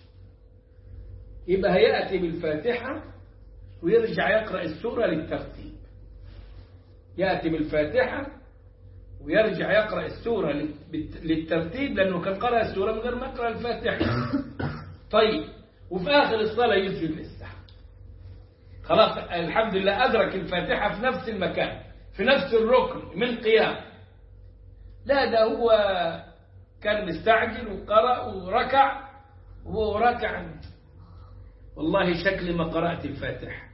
يبقى هيأتي بالفاتحة ويرجع يقرأ السورة للترتيب يأتي بالفاتحة ويرجع يقرأ السورة للت- للترتيب لأنه كان قرأ السورة من غير ما يقرأ الفاتحة طيب وفي آخر الصلاة يسجد للسهو خلاص الحمد لله أدرك الفاتحة في نفس المكان في نفس الركن من قيام لا ده هو كان مستعجل وقرأ وركع وهو ركع والله شكلي ما قرأت الفاتحة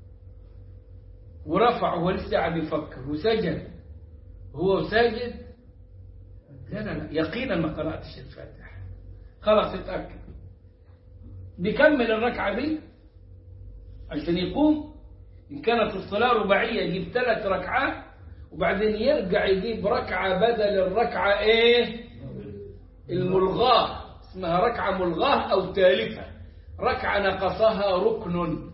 ورفع وهو لسه قاعد يفكر وسجد وهو ساجد لا لا لا يقينا ما قرأتش الفاتحة خلاص اتأكد بيكمل الركعة دي عشان يقوم إن كانت الصلاة رباعية يجيب ثلاث ركعات وبعدين يرجع يجيب ركعة بدل الركعة إيه الملغاة اسمها ركعة ملغاة أو تالفة ركعة نقصها ركن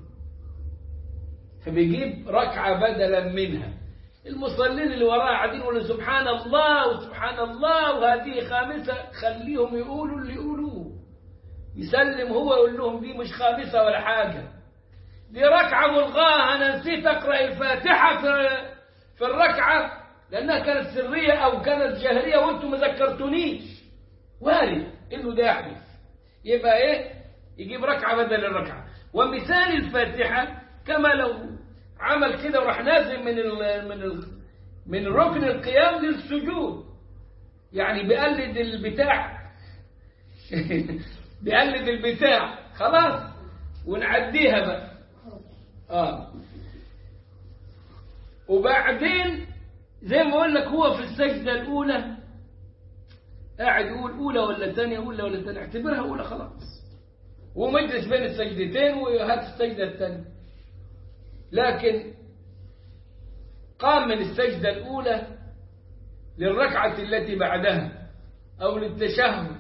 فبيجيب ركعة بدلا منها المصلين اللي وراه قاعدين يقولوا سبحان الله وسبحان الله وهذه خامسة خليهم يقولوا اللي يقولوه يسلم هو يقول لهم دي مش خامسة ولا حاجة دي ركعة ملغاة أنا نسيت أقرأ الفاتحة في في الركعة لأنها كانت سرية أو كانت جهرية وأنتم ما ذكرتونيش وارد إنه ده يحدث يبقى إيه يجيب ركعة بدل الركعة ومثال الفاتحة كما لو عمل كده وراح نازل من ال من ال من ركن القيام للسجود يعني بيقلد البتاع بيقلد البتاع خلاص ونعديها بقى اه وبعدين زي ما اقول لك هو في السجده الاولى قاعد يقول اولى ولا ثانيه اولى ولا ثانيه اعتبرها اولى خلاص ومجلس بين السجدتين وهات السجده الثانيه لكن قام من السجده الاولى للركعه التي بعدها او للتشهد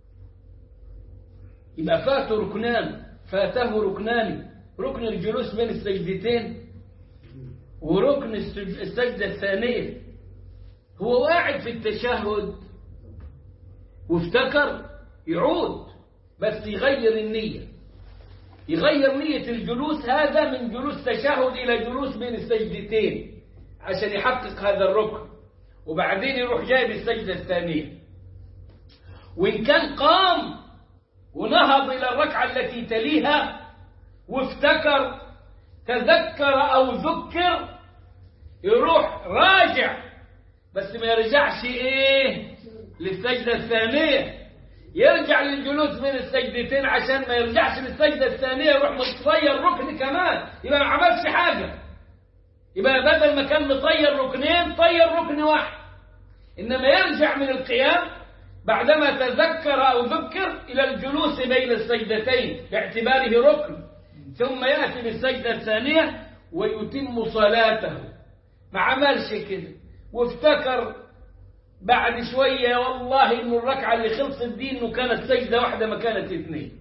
يبقى فاته ركنان فاته ركنان ركن الجلوس بين السجدتين وركن السج- السجدة الثانية هو قاعد في التشهد وافتكر يعود بس يغير النية يغير نية الجلوس هذا من جلوس تشهد إلى جلوس بين السجدتين عشان يحقق هذا الركن وبعدين يروح جايب السجدة الثانية وإن كان قام ونهض إلى الركعة التي تليها وافتكر تذكر أو ذكر يروح راجع بس ما يرجعش إيه للسجدة الثانية يرجع للجلوس بين السجدتين عشان ما يرجعش للسجدة الثانية يروح متطير ركن كمان يبقى ما عملش حاجة يبقى بدل ما كان مطير ركنين طير ركن واحد إنما يرجع من القيام بعدما تذكر أو ذكر إلى الجلوس بين السجدتين باعتباره ركن ثم يأتي بالسجدة الثانية ويتم صلاته ما عملش كده وافتكر بعد شوية والله إنه الركعة اللي خلصت دي إنه كانت سجدة واحدة ما كانت اثنين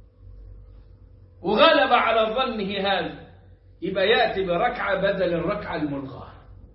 وغلب على ظنه هذا يبقى يأتي بركعة بدل الركعة الملغاة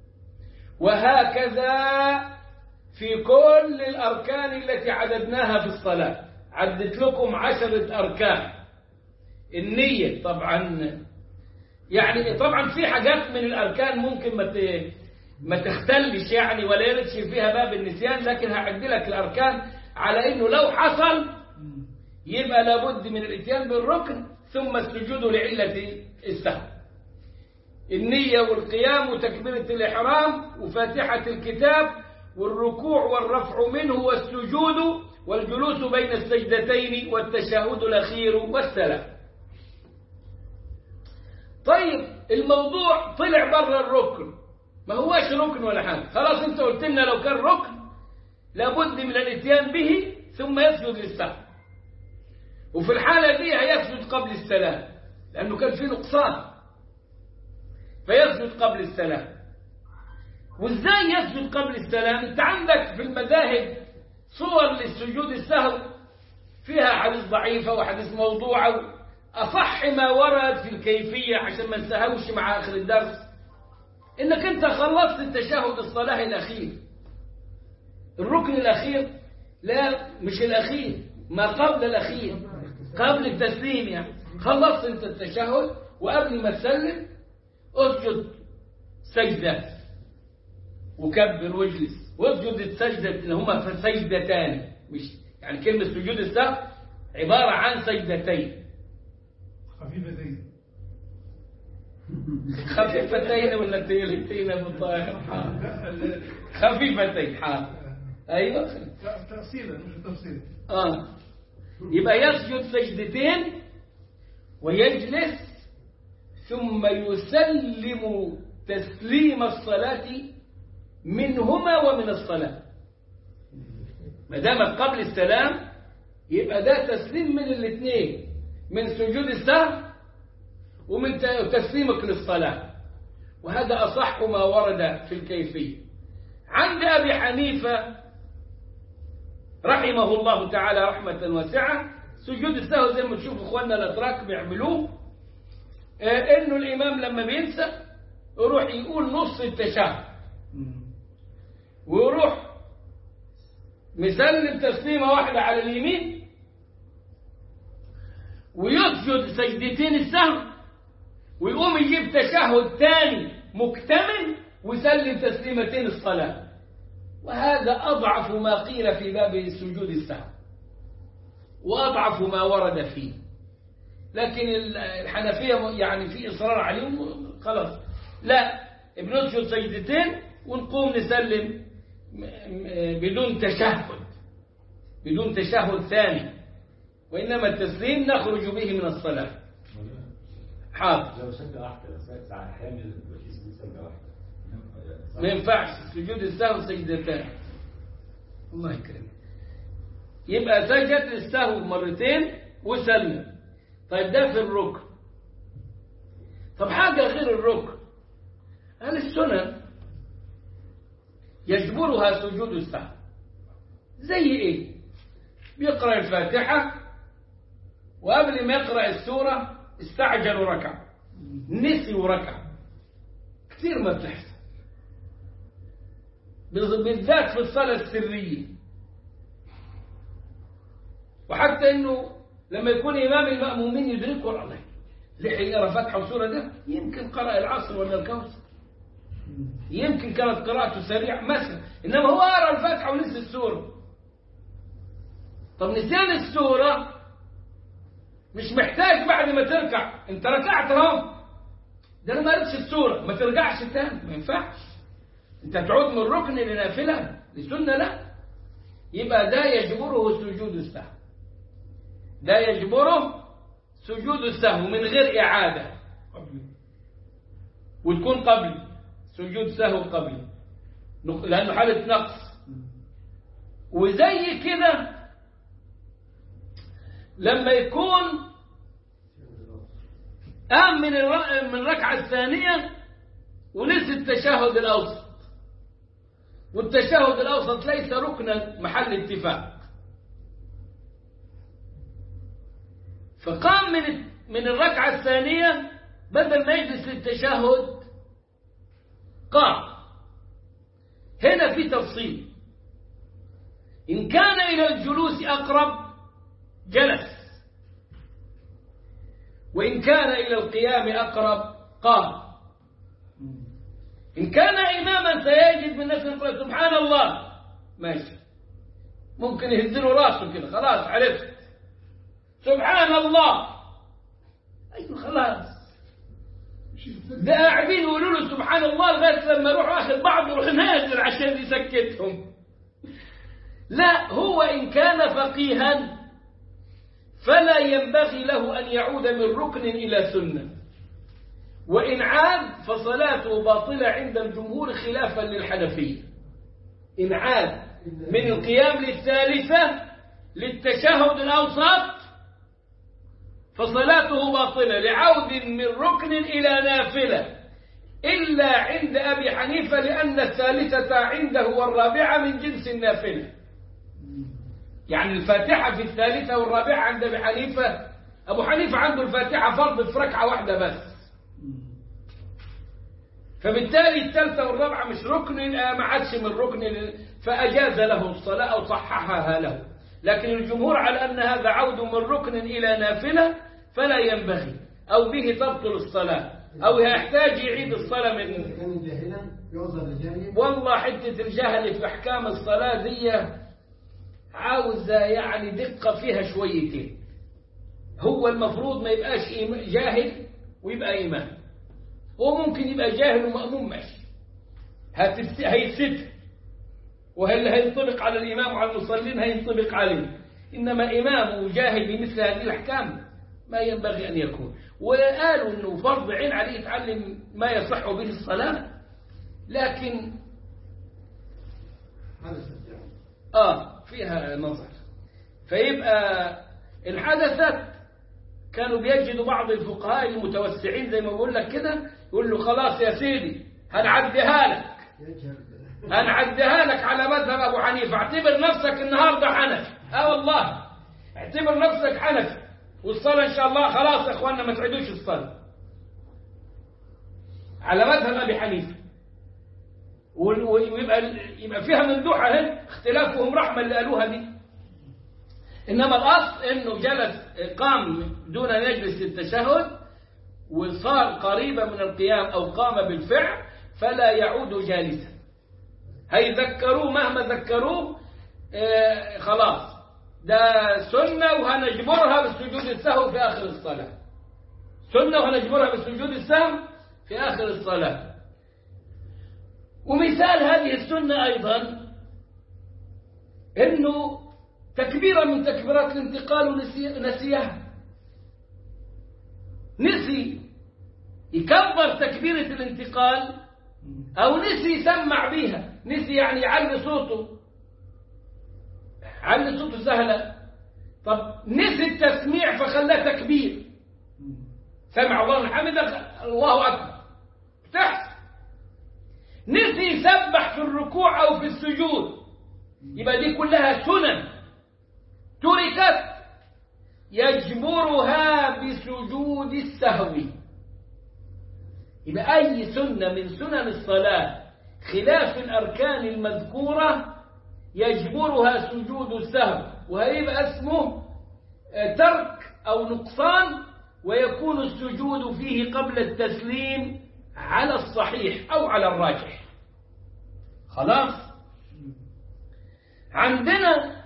وهكذا في كل الأركان التي عددناها في الصلاة عدت لكم عشرة أركان النية طبعا يعني طبعا في حاجات من الأركان ممكن ما ما تختلش يعني ولا يردش فيها باب النسيان لكن هعد لك الأركان على إنه لو حصل يبقى لابد من الاتيان بالركن ثم السجود لعلة السهو النية والقيام وتكبيرة الإحرام وفاتحة الكتاب والركوع والرفع منه والسجود والجلوس بين السجدتين والتشهد الأخير والسلام طيب الموضوع طلع بره الركن ما هواش ركن ولا حاجة خلاص انت قلت لنا لو كان ركن لابد من الاتيان به ثم يسجد للسهو وفي الحالة دي هيسجد قبل السلام لأنه كان في نقصان فيسجد قبل السلام وازاي يسجد قبل السلام انت عندك في المذاهب صور للسجود السهو فيها حديث ضعيفة وحديث موضوعة أصح ما ورد في الكيفية عشان ما نسهوش مع آخر الدرس إنك أنت خلصت التشهد الصلاة الأخير الركن الأخير لا مش الأخير ما قبل الأخير قبل التسليم يعني خلصت أنت التشهد وقبل ما تسلم اسجد سجدة وكبر واجلس واسجد السجدة اللي هما سجدتان مش يعني كلمة سجود السهو عبارة عن سجدتين خفيفتين خفيفتين ولا تيلتين ابو طاهر خفيفتين حاضر ايوه تأصيلا مش تفصيلا اه يبقى يسجد سجدتين ويجلس ثم يسلم تسليم الصلاة منهما ومن الصلاة ما دام قبل السلام يبقى ده تسليم من الاثنين من سجود السهو ومن تسليمك للصلاة وهذا أصح ما ورد في الكيفية عند أبي حنيفة رحمه الله تعالى رحمة واسعة سجود السهو زي ما تشوف اخواننا الاتراك بيعملوه آه انه الامام لما بينسى يروح يقول نص التشهد ويروح مسلم تسليمه واحده على اليمين ويسجد سجدتين السهو ويقوم يجيب تشهد ثاني مكتمل ويسلم تسليمتين الصلاه وهذا أضعف ما قيل في باب سجود السهو وأضعف ما ورد فيه لكن الحنفية يعني في إصرار عليهم خلاص لا بنسجد سجدتين ونقوم نسلم بدون تشهد بدون تشهد ثاني وإنما التسليم نخرج به من الصلاة حاضر لو سجدة واحدة ساعة أحيانا في سجدة واحدة ما ينفعش سجود السهو سجدتان الله يكرمك يبقى سجد السهو مرتين وسلم طيب ده في الركن طب حاجة غير الركن هل السنن يجبرها سجود السهو زي ايه بيقرأ الفاتحة وقبل ما يقرأ السورة استعجلوا ركعة نسيوا ركعة كثير ما بتحصل بالذات في الصلاة السرية وحتى انه لما يكون إمام المأمومين يدركوا الله لحق يقرأ فتحة وسورة ده يمكن قرأ العصر ولا الكوثر يمكن كانت قراءته سريعة مثلا إنما هو قرأ الفاتحة ونسي السورة طب نسيان السورة مش محتاج بعد ما تركع انت ركعت اهو ده انا ما قريتش السورة ما ترجعش تاني ما ينفعش انت هتعود من ركن لنافلة لسنة لا يبقى ده يجبره سجود السهو ده يجبره سجود السهو من غير إعادة وتكون قبل سجود سهو قبل لأنه حالة نقص وزي كده لما يكون قام من الر- من الركعة الثانية ونسي التشهد الأوسط والتشهد الأوسط ليس ركنا محل اتفاق فقام من من الركعة الثانية بدل ما يجلس للتشهد قام هنا في تفصيل إن كان إلى الجلوس أقرب جلس وإن كان إلى القيام أقرب قام إن كان إماما سيجد من نفسه يقول سبحان الله ماشي ممكن يهزله راسه كده خلاص عرفت سبحان الله أيوه خلاص ده قاعدين يقولوا له سبحان الله لغايه لما يروح اخذ بعض يروح نازل عشان يسكتهم لا هو ان كان فقيها فلا ينبغي له ان يعود من ركن الى سنه وان عاد فصلاته باطله عند الجمهور خلافا للحنفيه ان عاد من القيام للثالثه للتشهد الاوسط فصلاته باطلة لعود من ركن إلى نافلة إلا عند أبي حنيفة لأن الثالثة عنده والرابعة من جنس النافلة يعني الفاتحة في الثالثة والرابعة عند أبي حنيفة أبو حنيفة عنده الفاتحة فرض في ركعة واحدة بس فبالتالي الثالثة والرابعة مش ركن آه، ما عادش من ركن فأجاز له الصلاة أو صححها له لكن الجمهور على أن هذا عود من ركن إلى نافلة فلا ينبغي أو به تبطل الصلاة أو يحتاج يعيد الصلاة من كان جاهلا يعذر لجاهل والله حتة الجهل في أحكام الصلاة دي عاوزة يعني دقة فيها شويتين هو المفروض ما يبقاش إيم- جاهل ويبقى إمام هو ممكن يبقى جاهل ومأموم ماشي هتست... هيتستر وهل هينطبق على الإمام وعلى المصلين هينطبق عليه إنما إمام وجاهل بمثل هذه الأحكام ما ينبغي أن يكون وقالوا أنه فرض عين عليه يتعلم ما يصح به الصلاة لكن حدثت يعني آه فيها نظر فيبقى إن حدثت كانوا بيجدوا بعض الفقهاء المتوسعين زي ما بقول لك كده يقول له خلاص يا سيدي هنعديها لك يجهل هنعديها لك على مذهب ابو حنيفه اعتبر نفسك النهارده حنفي اه والله اعتبر نفسك حنفي والصلاه ان شاء الله خلاص يا اخواننا ما تعيدوش الصلاه على مذهب ابي حنيفه وال- ويبقى يبقى فيها مندوحه اهي اختلافهم رحمه اللي قالوها دي انما الاصل انه جلس قام دون ان يجلس للتشهد وصار قريبا من القيام او قام بالفعل فلا يعود جالسا هيذكروه مهما ذكروه آه خلاص ده سنة وهنجبرها بالسجود السهو في آخر الصلاة سنة وهنجبرها بالسجود السهو في آخر الصلاة ومثال هذه السنة أيضا أنه تكبيرة من تكبيرات الانتقال ونسي- نسيها نسي يكبر تكبيرة الانتقال أو نسي يسمع بيها نسي يعني يعلي صوته علي صوته سهلة طب نسي التسميع فخلاه تكبير سمع الله حمده الله أكبر تحت نسي يسبح في الركوع أو في السجود يبقى دي كلها سنن تركت يجبرها بسجود السهو يبقى أي سنة من سنن الصلاة خلاف الأركان المذكورة يجبرها سجود السهو وهيبقى اسمه آه، ترك أو نقصان ويكون السجود فيه قبل التسليم على الصحيح أو على الراجح خلاص عندنا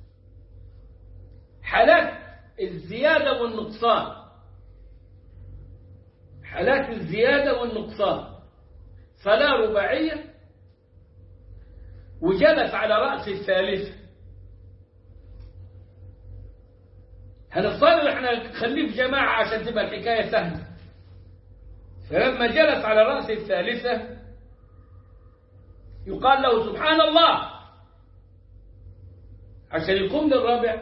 حالات الزيادة والنقصان حالات الزيادة والنقصان صلاة رباعية وجلس على رأس الثالثة هنفترض احنا نخليه في جماعة عشان تبقى الحكاية سهلة فلما جلس على رأس الثالثة يقال له سبحان الله عشان يقوم للرابع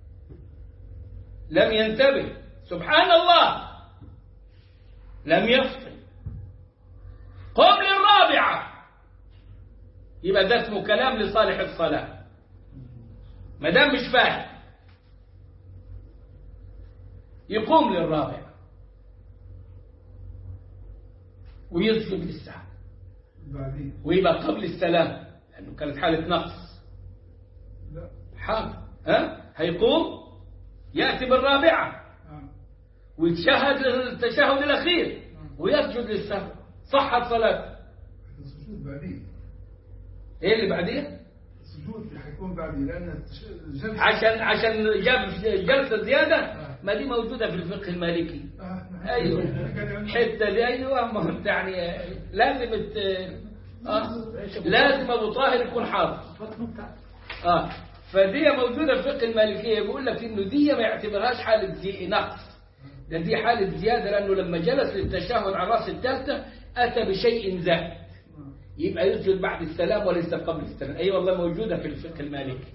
لم ينتبه سبحان الله لم يفطن قم للرابعة يبقى ده اسمه كلام لصالح الصلاة ما دام مش فاهم يقوم للرابعة ويسجد للساعة بعدين ويبقى قبل السلام لأنه كانت حالة نقص لا حال ها هيقوم يأتي بالرابعة آه. ويتشهد للتشهد الأخير ويسجد للسهو صحت صلاته السجود بعدين ايه اللي بعدين السجود حيكون بعدين لأن التش- الجلسة عشان عشان جاب جلسة زيادة ما دي موجودة في الفقه المالكي آه، نعم. ايوه كان يعني- حتة دي ايوه ما هو انت يعني لازم الت- اه لازم ابو طاهر يكون حاضر اه فدي موجودة في الفقه المالكية بيقول لك انه دي ما يعتبرهاش حالة زي نقص ده دي حالة زيادة لأنه لما جلس للتشهد على رأس الثالثة أتى بشيء زائد يبقى يسجد بعد السلام وليس قبل السلام أي والله موجودة في الفقه المالكي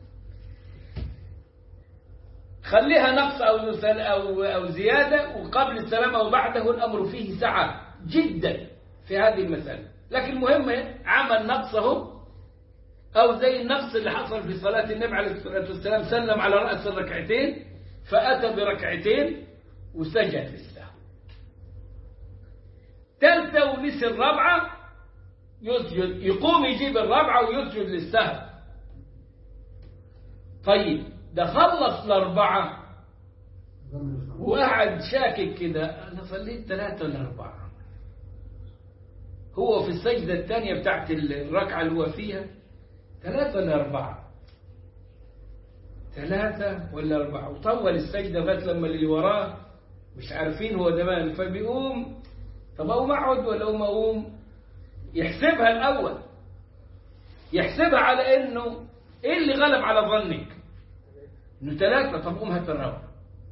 خليها نقص أو سل- أو أو زيادة وقبل السلام أو بعده الأمر فيه سعة جدا في هذه المسألة لكن المهم عمل نقصه أو زي النقص اللي حصل في صلاة النبي عليه الصلاة والسلام سلم على رأس الركعتين فأتى بركعتين وسجد للسهو ثالثة ونسي الرابعة يسجد يقوم يجيب الرابعة ويسجد للسهو طيب ده خلص الأربعة ضمن الخمس. وقعد شاكك كده أنا صليت ثلاثة ولا أربعة هو في السجدة الثانية بتاعت الركعة اللي هو فيها ثلاثة ولا أربعة ثلاثة ولا أربعة وطول السجدة لغاية لما اللي وراه مش عارفين هو ده مال فبيقوم طب أقوم أقعد ولا أقوم أقوم يحسبها الأول يحسبها على إنه إيه اللي غلب على ظنك إنه ثلاثة طب قوم هات الرابعة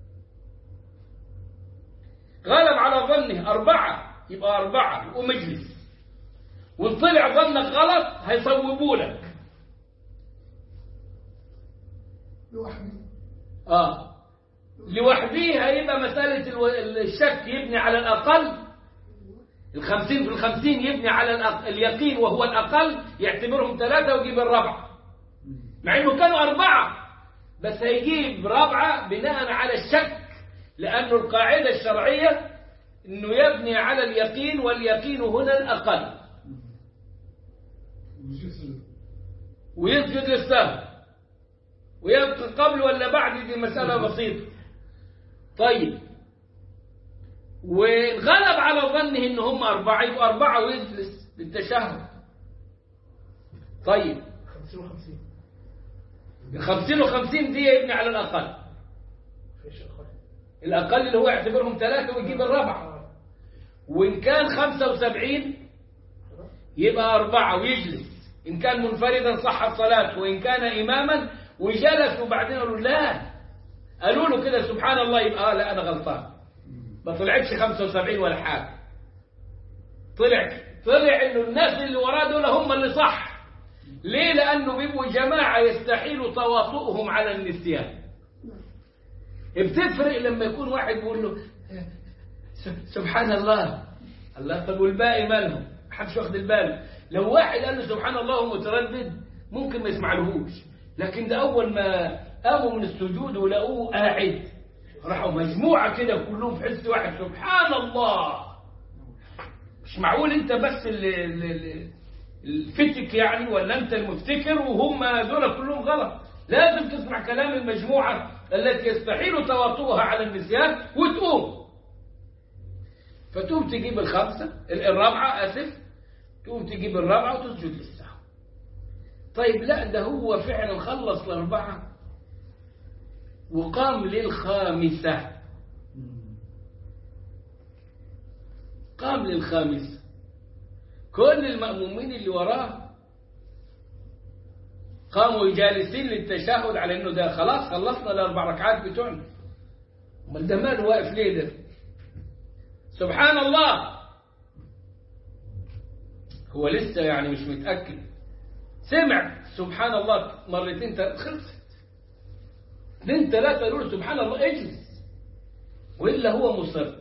غلب على ظنه أربعة يبقى أربعة يقوم اجلس وإن طلع ظنك غلط هيصوبوا لك لوحدي آه لوحديه هيبقى مسألة الو- الشك يبني على الأقل الخمسين في الخمسين يبني على الأق- اليقين وهو الأقل يعتبرهم ثلاثة ويجيب الرابعة مع إنه كانوا أربعة بس هيجيب رابعة بناء على الشك لأنه القاعدة الشرعية إنه يبني على اليقين واليقين هنا الأقل ويجي يسجد ويسجد للسهو ويبقى قبل ولا بعد دي مسألة بسيطة طيب وغلب على ظنه ان هم أربعة يبقوا أربعة ويجلس للتشهد طيب 50 و50 الخمسين وخمسين دي يبني على الأقل فيش اخر الأقل اللي هو يعتبرهم ثلاثة ويجيب الرابعة وإن كان خمسة وسبعين يبقى أربعة ويجلس إن كان منفردا صحت صلاته وإن كان إماما وجلس وبعدين قالوا لا قالوا له كده سبحان الله يبقى آه لا أنا غلطان ما طلعتش 75 ولا حاجة طلع طلع إنه الناس اللي وراه دول هم اللي صح ليه لأنه بيبقوا جماعة يستحيل تواطؤهم على النسيان بتفرق لما يكون واحد بيقول له س- سبحان الله الله طب والباقي مالهم محدش واخد البال لو واحد قال له سبحان الله وهو متردد ممكن ما يسمعلهوش لكن ده اول ما قاموا من السجود ولقوه قاعد راحوا مجموعه كده كلهم في حس واحد سبحان الله مش معقول انت بس اللي اللي- الفتك يعني ولا انت المفتكر وهم دول كلهم غلط لازم تسمع كلام المجموعه التي يستحيل تواطؤها على النسيان وتقوم فتقوم تجيب الخمسة الرابعة آسف تقوم تجيب الرابعة وتسجد للسهو طيب لا ده هو فعلا خلص الأربعة وقام للخامسة قام للخامسة كل المأمومين اللي وراه قاموا جالسين للتشهد على انه ده خلاص خلصنا الاربع ركعات بتوعنا امال ده ماله واقف ليه ده سبحان الله هو لسه يعني مش متأكد سمع سبحان الله مرتين تلاتة خلصت اثنين ثلاثة يقولوا سبحان الله اجلس وإلا هو مصر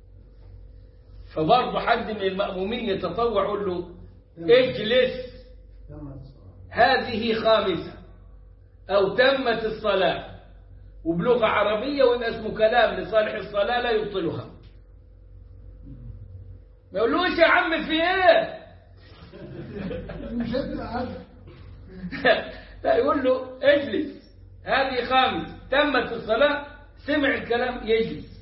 فبرضه حد من المأمومين يتطوع يقول له اجلس تمت الصلاة هذه خامسة أو تمت الصلاة وبلغة عربية وإن اسمه كلام لصالح الصلاة لا يبطلها ما يقولوش يا عم في ايه مشد عدل لا يقول له اجلس هذه خامس تمت الصلاة سمع الكلام يجلس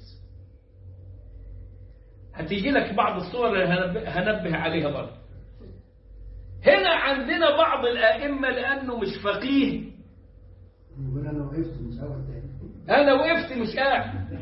هتيجي لك بعض الصور اللي هنبه, هنبه عليها برضه هنا عندنا بعض الأئمة لأنه مش فقيه يقول أنا وقفت مش أول تاني أنا وقفت مش قاعد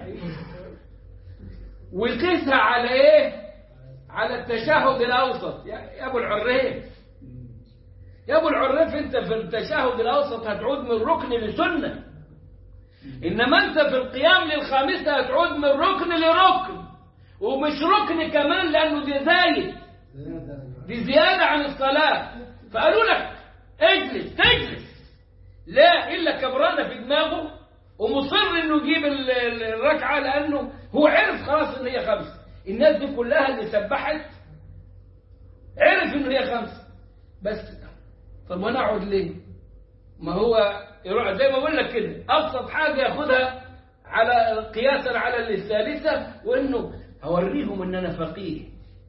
ويقيسها على إيه؟ على التشهد الأوسط يا يا أبو العريف يا أبو العريف أنت في التشهد الأوسط هتعود من ركن لسنة إنما أنت في القيام للخامسة هتعود من ركن لركن ومش ركن كمان لأنه دي زايد زيادة دي زيادة عن الصلاة فقالوا لك اجلس تجلس لا إلا كبرانة في دماغه ومصر إنه يجيب ال- ال- الركعة لأنه هو عرف خلاص إن هي خمسة الناس دي كلها اللي سبحت عرف إن هي خمسة بس طب وأنا أقعد ليه؟ ما هو يروح زي ما بقول لك كده أبسط حاجة ياخدها على قياسا على الثالثة وإنه هوريهم إن أنا فقيه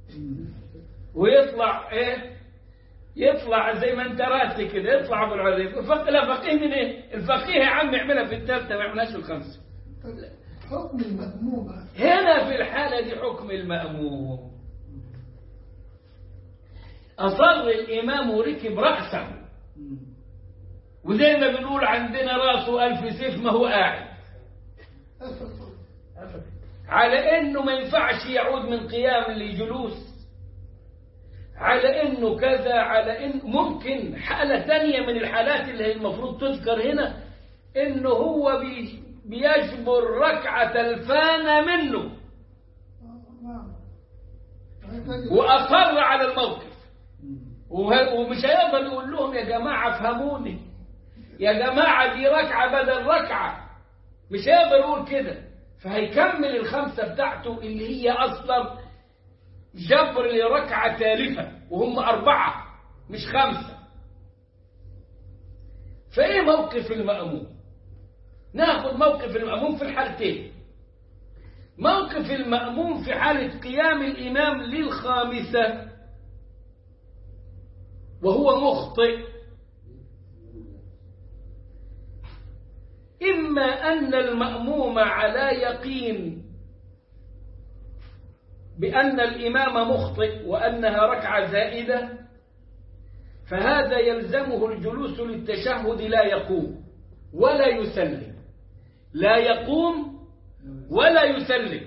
ويطلع ايه يطلع زي ما انت راسي كده يطلع ابو العريف الفقيه لا فقيه من ايه الفقيه يا عم يعملها في الثالثه ما يعملهاش في الخمسه طب حكم المأموم بقى هنا في الحاله دي حكم الماموم اصر الامام وركب راسه وزي ما بنقول عندنا راسه الف سيف ما هو قاعد أسف على انه ما ينفعش يعود من قيام لجلوس على انه كذا على ان ممكن حالة تانية من الحالات اللي هي المفروض تذكر هنا انه هو بي بيجبر ركعة الفانة منه آه، نعم هكذا. واصر على الموقف وه- ومش هيقدر يقول لهم يا جماعة افهموني يا جماعة دي ركعة بدل ركعة مش هيقدر يقول كده فهيكمل الخمسة بتاعته اللي هي أصلا جبر لركعة تالفة وهم أربعة مش خمسة فإيه موقف المأموم ناخد موقف المأموم في الحالتين موقف المأموم في حالة قيام الإمام للخامسة وهو مخطئ إما أن المأموم على يقين بأن الإمام مخطئ وأنها ركعة زائدة فهذا يلزمه الجلوس للتشهد لا يقوم ولا يسلم لا يقوم ولا يسلم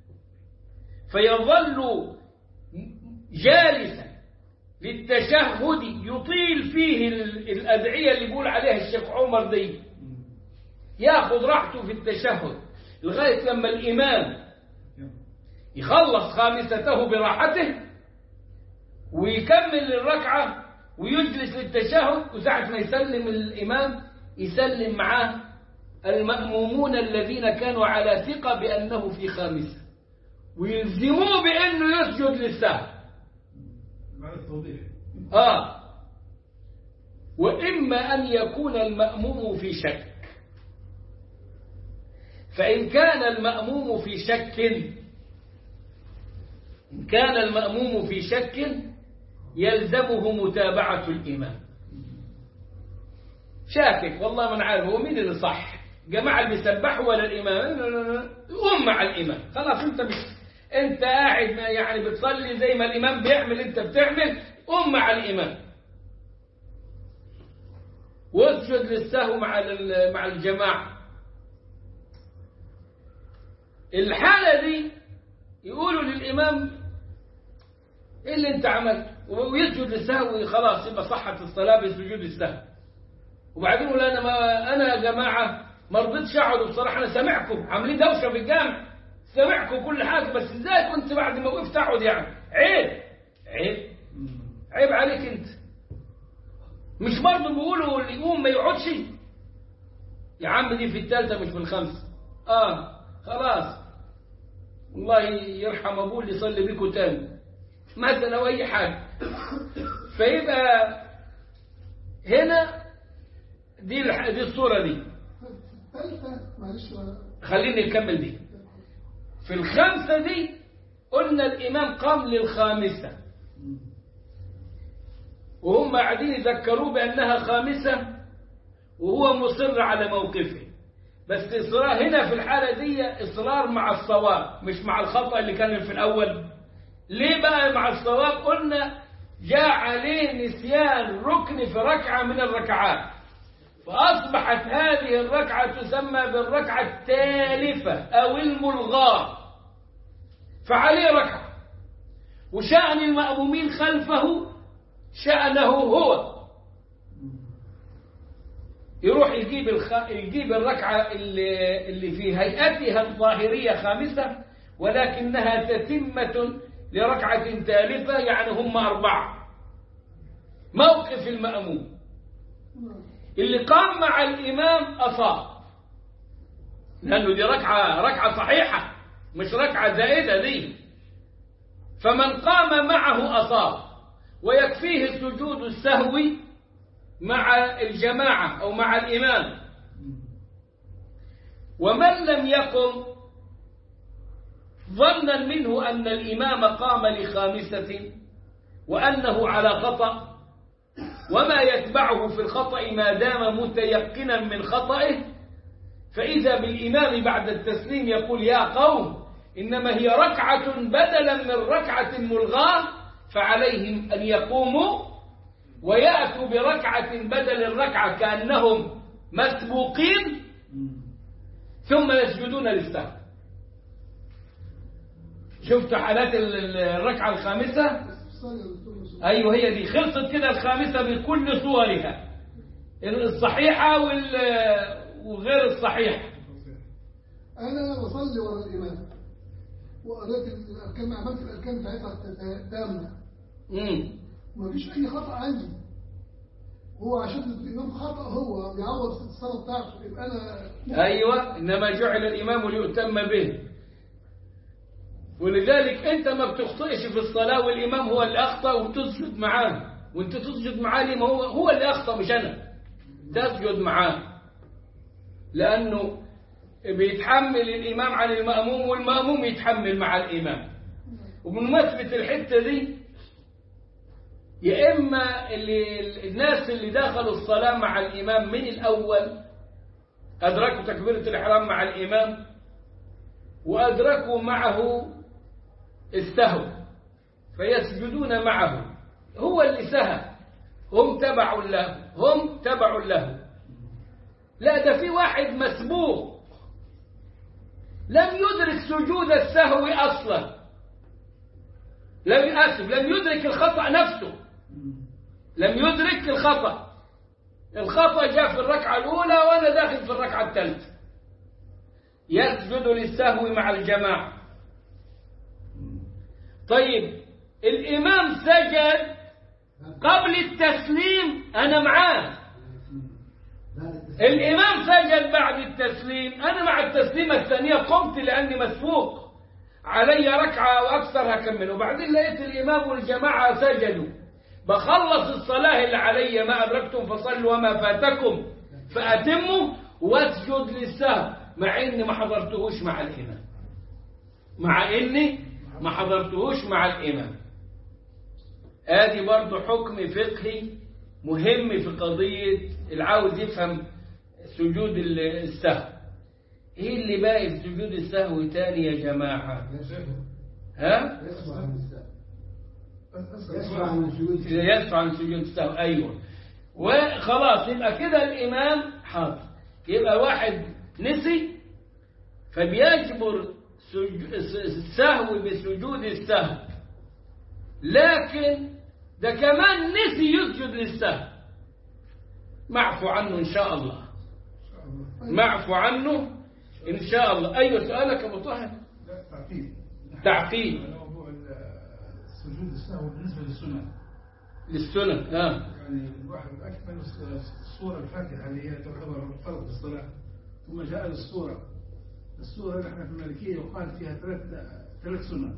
فيظل جالسا للتشهد يطيل فيه ال- الأدعية اللي بيقول عليها الشيخ عمر دي ياخذ راحته في التشهد لغاية لما الإمام يخلص خامسته براحته ويكمل الركعة ويجلس للتشهد وساعة ما يسلم الإمام يسلم معاه المأمومون الذين كانوا على ثقة بأنه في خامسة ويلزموه بأنه يسجد للسهو بعد التوضيح آه وإما أن يكون المأموم في شك فإن كان المأموم في شك إن كان المأموم في شك يلزمه متابعة الإمام شاكك والله من عارف هو مين اللي صح جماعة اللي بيسبحوا ولا الإمام لا لا لا قوم مع الإمام خلاص أنت مش أنت قاعد ما- يعني بتصلي زي ما الإمام بيعمل أنت بتعمل قوم مع الإمام واسجد للسهو مع ال- مع الجماعة الحالة دي يقولوا للإمام إيه اللي أنت عملت ويسجد للسهو خلاص يبقى صحت الصلاة بسجود السهو وبعدين يقول أنا ما أنا يا جماعة ما رضيتش أقعد بصراحة أنا سامعكم عاملين دوشة في الجامع سامعكم كل حاجة بس إزاي كنت بعد ما وقفت أقعد يعني عيب عيب عيب عليك أنت مش برضه بيقولوا اللي يقوم ما يقعدش يا عم دي في الثالثة مش في الخامسة آه خلاص الله يرحم أبوه اللي يصلي بيكم تاني مثلا أو أي حاجة فيبقى هنا دي الح- دي الصورة دي الثالثة معلش ولا خليني نكمل دي في الخامسة دي قلنا الإمام قام للخامسة وهم قاعدين يذكروه بأنها خامسة وهو مصر على موقفه بس إصرار هنا في الحالة دي إصرار مع الصواب مش مع الخطأ اللي كان في الأول ليه بقى مع الصواب قلنا جاء عليه نسيان ركن في ركعة من الركعات فأصبحت هذه الركعة تسمى بالركعة التالفة أو الملغاة فعليه ركعة وشأن المأمومين خلفه شأنه هو يروح يجيب الخ... يجيب الركعة اللي, اللي في هيئتها الظاهرية خامسة ولكنها تتمة لركعة تالفة يعني هم أربعة موقف المأموم اللي قام مع الإمام أصاب لأنه دي ركعة ركعة صحيحة مش ركعة زائدة دي فمن قام معه أصاب ويكفيه سجود السهو مع الجماعة أو مع الإمام ومن لم يقم ظنا منه أن الإمام قام لخامسة وأنه على خطأ وما يتبعه في الخطأ ما دام متيقنا من خطئه فإذا بالإمام بعد التسليم يقول يا قوم إنما هي ركعة بدلا من ركعة ملغاة فعليهم أن يقوموا ويأتوا بركعة بدل الركعة كأنهم مسبوقين ثم يسجدون للسهو شفت حالات ال- ال- الركعة الخامسة صلي يا دكتور مسعود. أيوة هي دي خلصت كده الخامسة بكل صورها الصحيحة وال- وغير الصحيحة أنا بصلي ورا الإمام وقريت الأركان عملت الأركان بتاعتها تامة مم. مفيش أي خطأ عندي هو عشان الإمام خطأ هو بيعوض الصلاة بتاعته يبقى أنا أيوة إنما جعل الإمام ليؤتم به ولذلك أنت ما بتخطئش في الصلاة والإمام هو اللي أخطأ وتسجد معاه وأنت تسجد معاه ليه ما هو هو اللي أخطأ مش أنا تسجد معاه لأنه بيتحمل الإمام عن المأموم والمأموم يتحمل مع الإمام وبمناسبة الحتة دي يا إما اللي الناس اللي دخلوا الصلاة مع الإمام من الأول أدركوا تكبيرة الإحرام مع الإمام وأدركوا معه السهو فيسجدون معه هو اللي سهى هم تبعوا له هم تبعوا له لا ده في واحد مسبوق لم يدرك سجود السهو أصلا لم أسف لم يدرك الخطأ نفسه لم يدرك الخطأ الخطأ جاء في الركعة الأولى وأنا داخل في الركعة الثالثة يسجد للسهو مع الجماعة طيب الإمام سجد قبل التسليم أنا معاه بعد التسليم. الإمام سجد بعد التسليم أنا مع التسليمة الثانية قمت لأني مسبوق علي ركعة وأكثر هكمل وبعدين لقيت الإمام والجماعة سجدوا بخلص الصلاة اللي علي ما أدركتم فصلوا وما فاتكم فأتموا واسجد للسهو مع إني ما حضرتهوش مع الإمام مع إني ما حضرتهوش مع الإمام ادي برضو حكم فقهي مهم في قضية العاوز يفهم سجود السهو ايه اللي باقي في سجود السهو تاني يا جماعة ها يسمع عن السهو أسأل يسمع سؤال. عن سجود يدفع عن سجود السهو ايوه وخلاص يبقى كده الامام حاضر يبقى واحد نسي فبيجبر سج- السهو بسجود السهو لكن ده كمان نسي يسجد للسهو معفو عنه ان شاء الله إن شاء الله. معفو عنه ان شاء الله ايوه سؤالك يا ابو طاهر لا تعقيب تعقيب. على موضوع ال- السجود السهو بالنسبة للسنة للسنن ها يعني الواحد أكمل الصورة الفاتحة اللي هي تعتبر فرض الصلاة ثم جاء للصورة السورة اللي احنا في المالكية يقال فيها ثلاث ثلاث سنن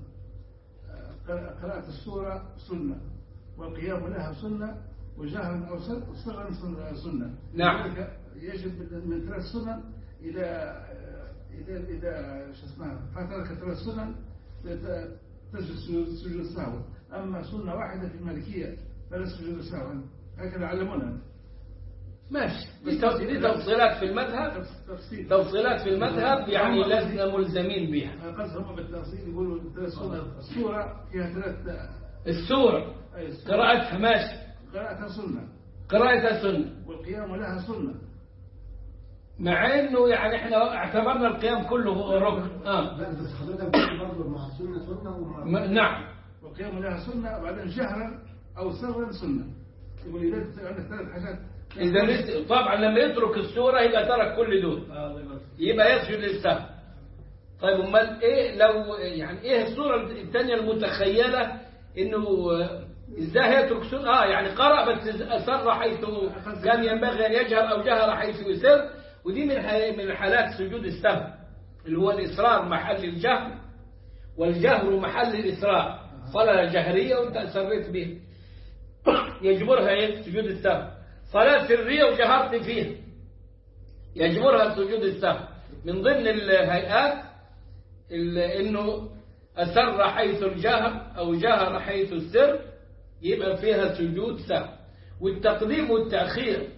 آه، قراءة السورة سنة والقيام لها سنة وجهرا أو سر- سرا سن- سنة نعم. لذلك يجب من- من ثلاث سنن إلى آه، إذا إذا شو اسمها فترك ثلاث سنن ت- تسجد سجود- سجود السهو أما سنة واحدة في المالكية فلا سجود السهو هكذا علمونا ماشي بس دي تفصيلات في المذهب تفصيل تفصيلات في المذهب يعني لسنا ملزمين بها قصد هم بالتفصيل يقولوا ثلاث سنة السورة فيها ثلاث السورة أي السورة قراءتها ماشي قراءتها سنة قراءتها سنة والقيام لها سنة مع انه يعني احنا اعتبرنا القيام كله ركن اه لا بس حضرتك بتقول برضه مع السنة سنة ومع م- نعم والقيام لها سنة وبعدين جهرا أو سرا سنة يقول إذا أنت عندك ثلاث حاجات اذا نس- طبعا لما يترك السورة يبقى ترك كل دول يبقى يسجد للسهو طيب امال ايه لو يعني ايه الصورة الثانية المتخيلة انه آه، ازاي يترك سنة اه يعني قرأ بس اسر حيث كان ينبغي ان يجهر او جهر حيث يسر ودي من ح- من حالات سجود السهو اللي هو الاصرار محل الجهر والجهر محل الاصرار صلاة جهرية وانت اسريت بها يجبرها ايه سجود السهو صلاة سرية وجهرت فيها يجبرها سجود السهو من ضمن الهيئات ال- انه اسر حيث الجهر او جهر حيث السر يبقى فيها سجود سهو والتقديم والتأخير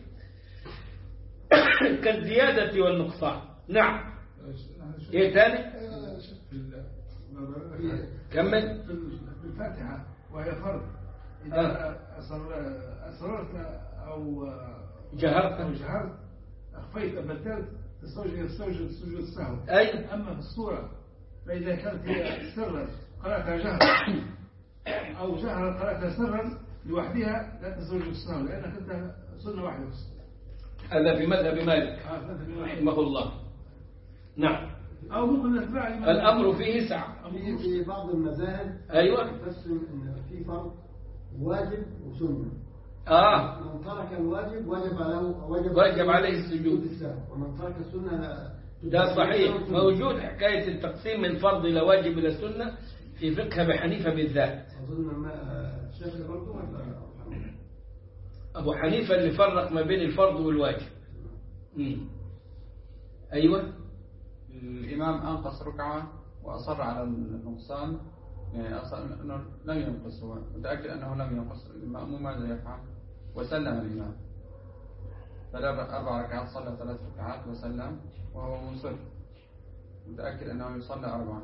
كالزيادة والنقصان نعم ايه تاني آه، شوف. في ال- ما بقول لك كمل في ال- في الفاتحة وهي فرض آه. إذا أسر أسررت أو جهرت. أو جهرت أخفيت بدلت تستوجب تستوجب سجود السهو اي أما في الصورة فإذا كانت هي سرا قرأتها جهرا أو جهرا قرأتها سرا لوحدها لا تستوجب السهو لأنك أنت سنة واحدة بس هذا في مذهب مالك آه، ثلاثة من واحد. رحمه الله نعم أو ممكن نتبع الإمام الأمر فيه سعة في في بعض المذاهب أيوة تقسم ان في فرض واجب وسنة آه من ترك الواجب وجب عليه وجب, وجب عليه السجود. السهو ومن ترك السنة لا ده صحيح موجود حكاية التقسيم من فرض إلى واجب إلى سنة في فقه أبي حنيفة بالذات أظن ما الشافعي برضه ولا أبو حنيفة اللي فرق ما بين الفرض والواجب مم. أيوة الإمام أنقص ركعة وأصر على النقصان يعني أصر أنه لم ينقص هو متأكد أنه لم ينقص المأموم ماذا يفعل وسلم الإمام فلا أربع ركعات صلى ثلاث ركعات وسلم وهو مصر متأكد أنه يصلى أربعة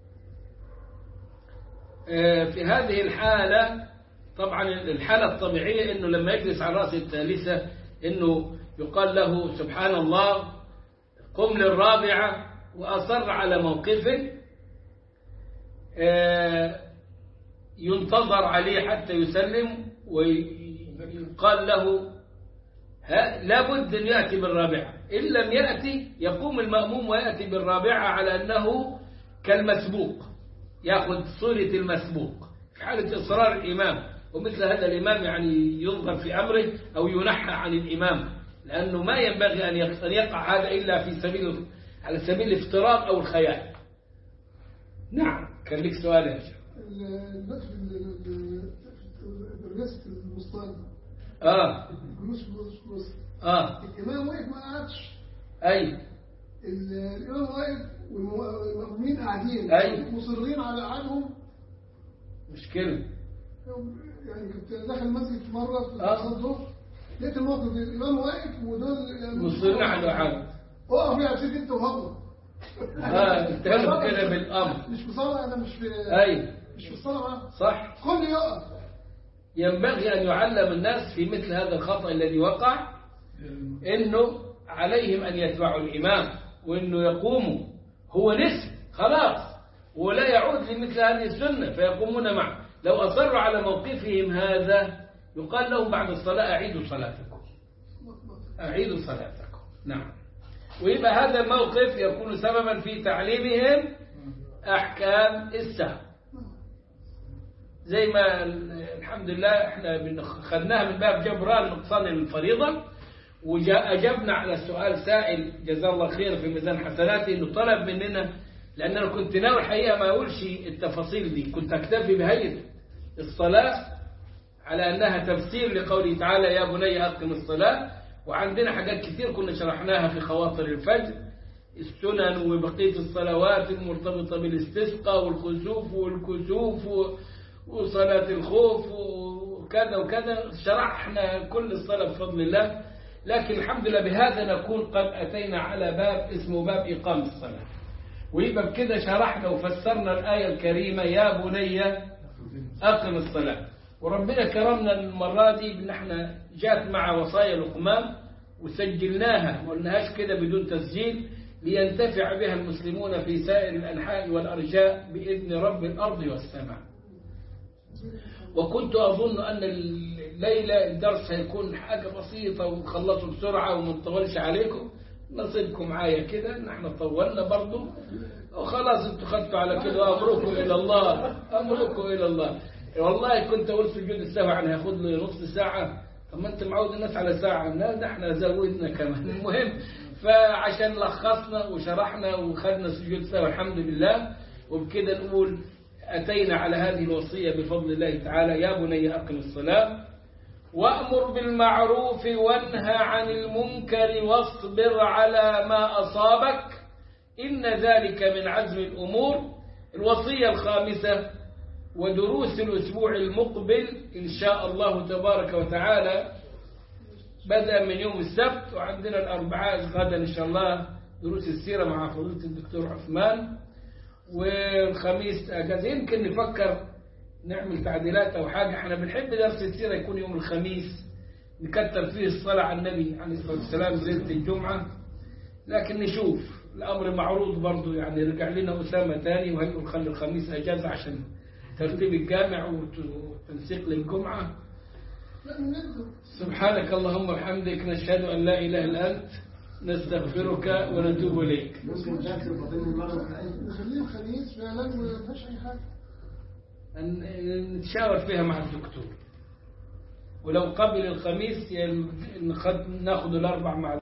آه، في هذه الحالة طبعا الحالة الطبيعية انه لما يجلس على رأس الثالثة انه يقال له سبحان الله قم للرابعة وأصر على موقفه آه، ينتظر عليه حتى يسلم ويقال له ها لابد أن يأتي بالرابعة إن لم يأتي يقوم المأموم ويأتي بالرابعة على أنه كالمسبوق يأخذ صورة المسبوق في حالة إصرار الإمام ومثل هذا الإمام يعني ينظر في أمره أو ينحى عن الإمام لأنه ما ينبغي أن يق- أن يقع هذا إلا في سبيل على سبيل الافتراض أو الخيال نعم كان لك سؤال يا شيخ ال- في ال- ال- في الريست المصطلح آه جلوس جلوس جلوس آه الإمام واقف ما قعدش أي ال- الإمام واقف والمؤمنين قاعدين أيوة. مصرين على قعدهم مشكلة يعني كنت داخل المسجد في مرة في آه. صلاة الظهر لقيت الموقف ده، الإمام واقف ودول مصرين على عاد اقف يا سيدي أنت وهو اه اتهموا كده بالامر مش مصور انا مش في اي مش في الصلاه معاه صح كل يقف ينبغي ان يعلم الناس في مثل هذا الخطا الذي وقع انه عليهم ان يتبعوا الامام وانه يقوموا هو نسب خلاص ولا يعود لمثل هذه السنه فيقومون معه لو اصروا على موقفهم هذا يقال لهم بعد الصلاه اعيدوا صلاتكم اعيدوا صلاتكم نعم ويبقى هذا الموقف يكون سببا في تعليمهم احكام السهو زي ما الحمد لله احنا بن- خدناها من باب جبران نقصان الفريضة وأجبنا على سؤال سائل جزاه الله خير في ميزان حسناته انه طلب مننا لان انا كنت ناوي الحقيقه ما اقولش التفاصيل دي كنت اكتفي بهيئه الصلاه على انها تفسير لقوله تعالى يا بني اقم الصلاه وعندنا حاجات كتير كنا شرحناها في خواطر الفجر السنن وبقيه الصلوات المرتبطه بالاستسقاء والخسوف والكسوف و- وصلاه الخوف وكذا وكذا شرحنا كل الصلاه بفضل الله لكن الحمد لله بهذا نكون قد اتينا على باب اسمه باب اقام الصلاه ويبقى بكده شرحنا وفسرنا الآية الكريمة يا بني أقم الصلاة وربنا كرمنا المرة دي بأن احنا جات مع وصايا لقمان وسجلناها ما قلناهاش كده بدون تسجيل لينتفع بها المسلمون في سائر الأنحاء والأرجاء بإذن رب الأرض والسماء وكنت أظن أن الليلة الدرس هيكون حاجة بسيطة ونخلصه بسرعة وما نطولش عليكم نصيبكم معايا كده ان احنا طولنا برضو وخلاص انتوا خدتوا على كده امركم الى الله امركم الى الله والله كنت اقول سجود السهو يعني هياخد لي نص ساعه طب ما انت معود الناس على ساعه لا ده احنا زودنا كمان المهم فعشان لخصنا وشرحنا وخدنا سجود السهو الحمد لله وبكده نقول اتينا على هذه الوصيه بفضل الله تعالى يا بني اقم الصلاه وأمر بالمعروف وانهى عن المنكر واصبر على ما أصابك إن ذلك من عزم الأمور الوصية الخامسة ودروس الأسبوع المقبل إن شاء الله تبارك وتعالى بدأ من يوم السبت وعندنا الأربعاء غدا إن شاء الله دروس السيرة مع فضيلة الدكتور عثمان والخميس أجازة يمكن نفكر نعمل تعديلات أو حاجة احنا بنحب درس السيرة يكون يوم الخميس نكتر فيه الصلاة على النبي عليه الصلاة والسلام ليلة الجمعة لكن نشوف الأمر معروض برضو يعني رجع لنا أسامة تاني وهيقول نخلي الخميس أجازة عشان ترتيب الجامع والتنسيق للجمعة لا نقدر سبحانك اللهم وبحمدك نشهد أن لا إله إلا أنت نستغفرك ونتوب إليك ممكن تاكل فاطمه المغرب الحين نخليه الخميس فعلا ما فيهاش اي حاجه أن- نتشاور فيها مع الدكتور ولو قبل الخميس يعني ناخد الأربع مع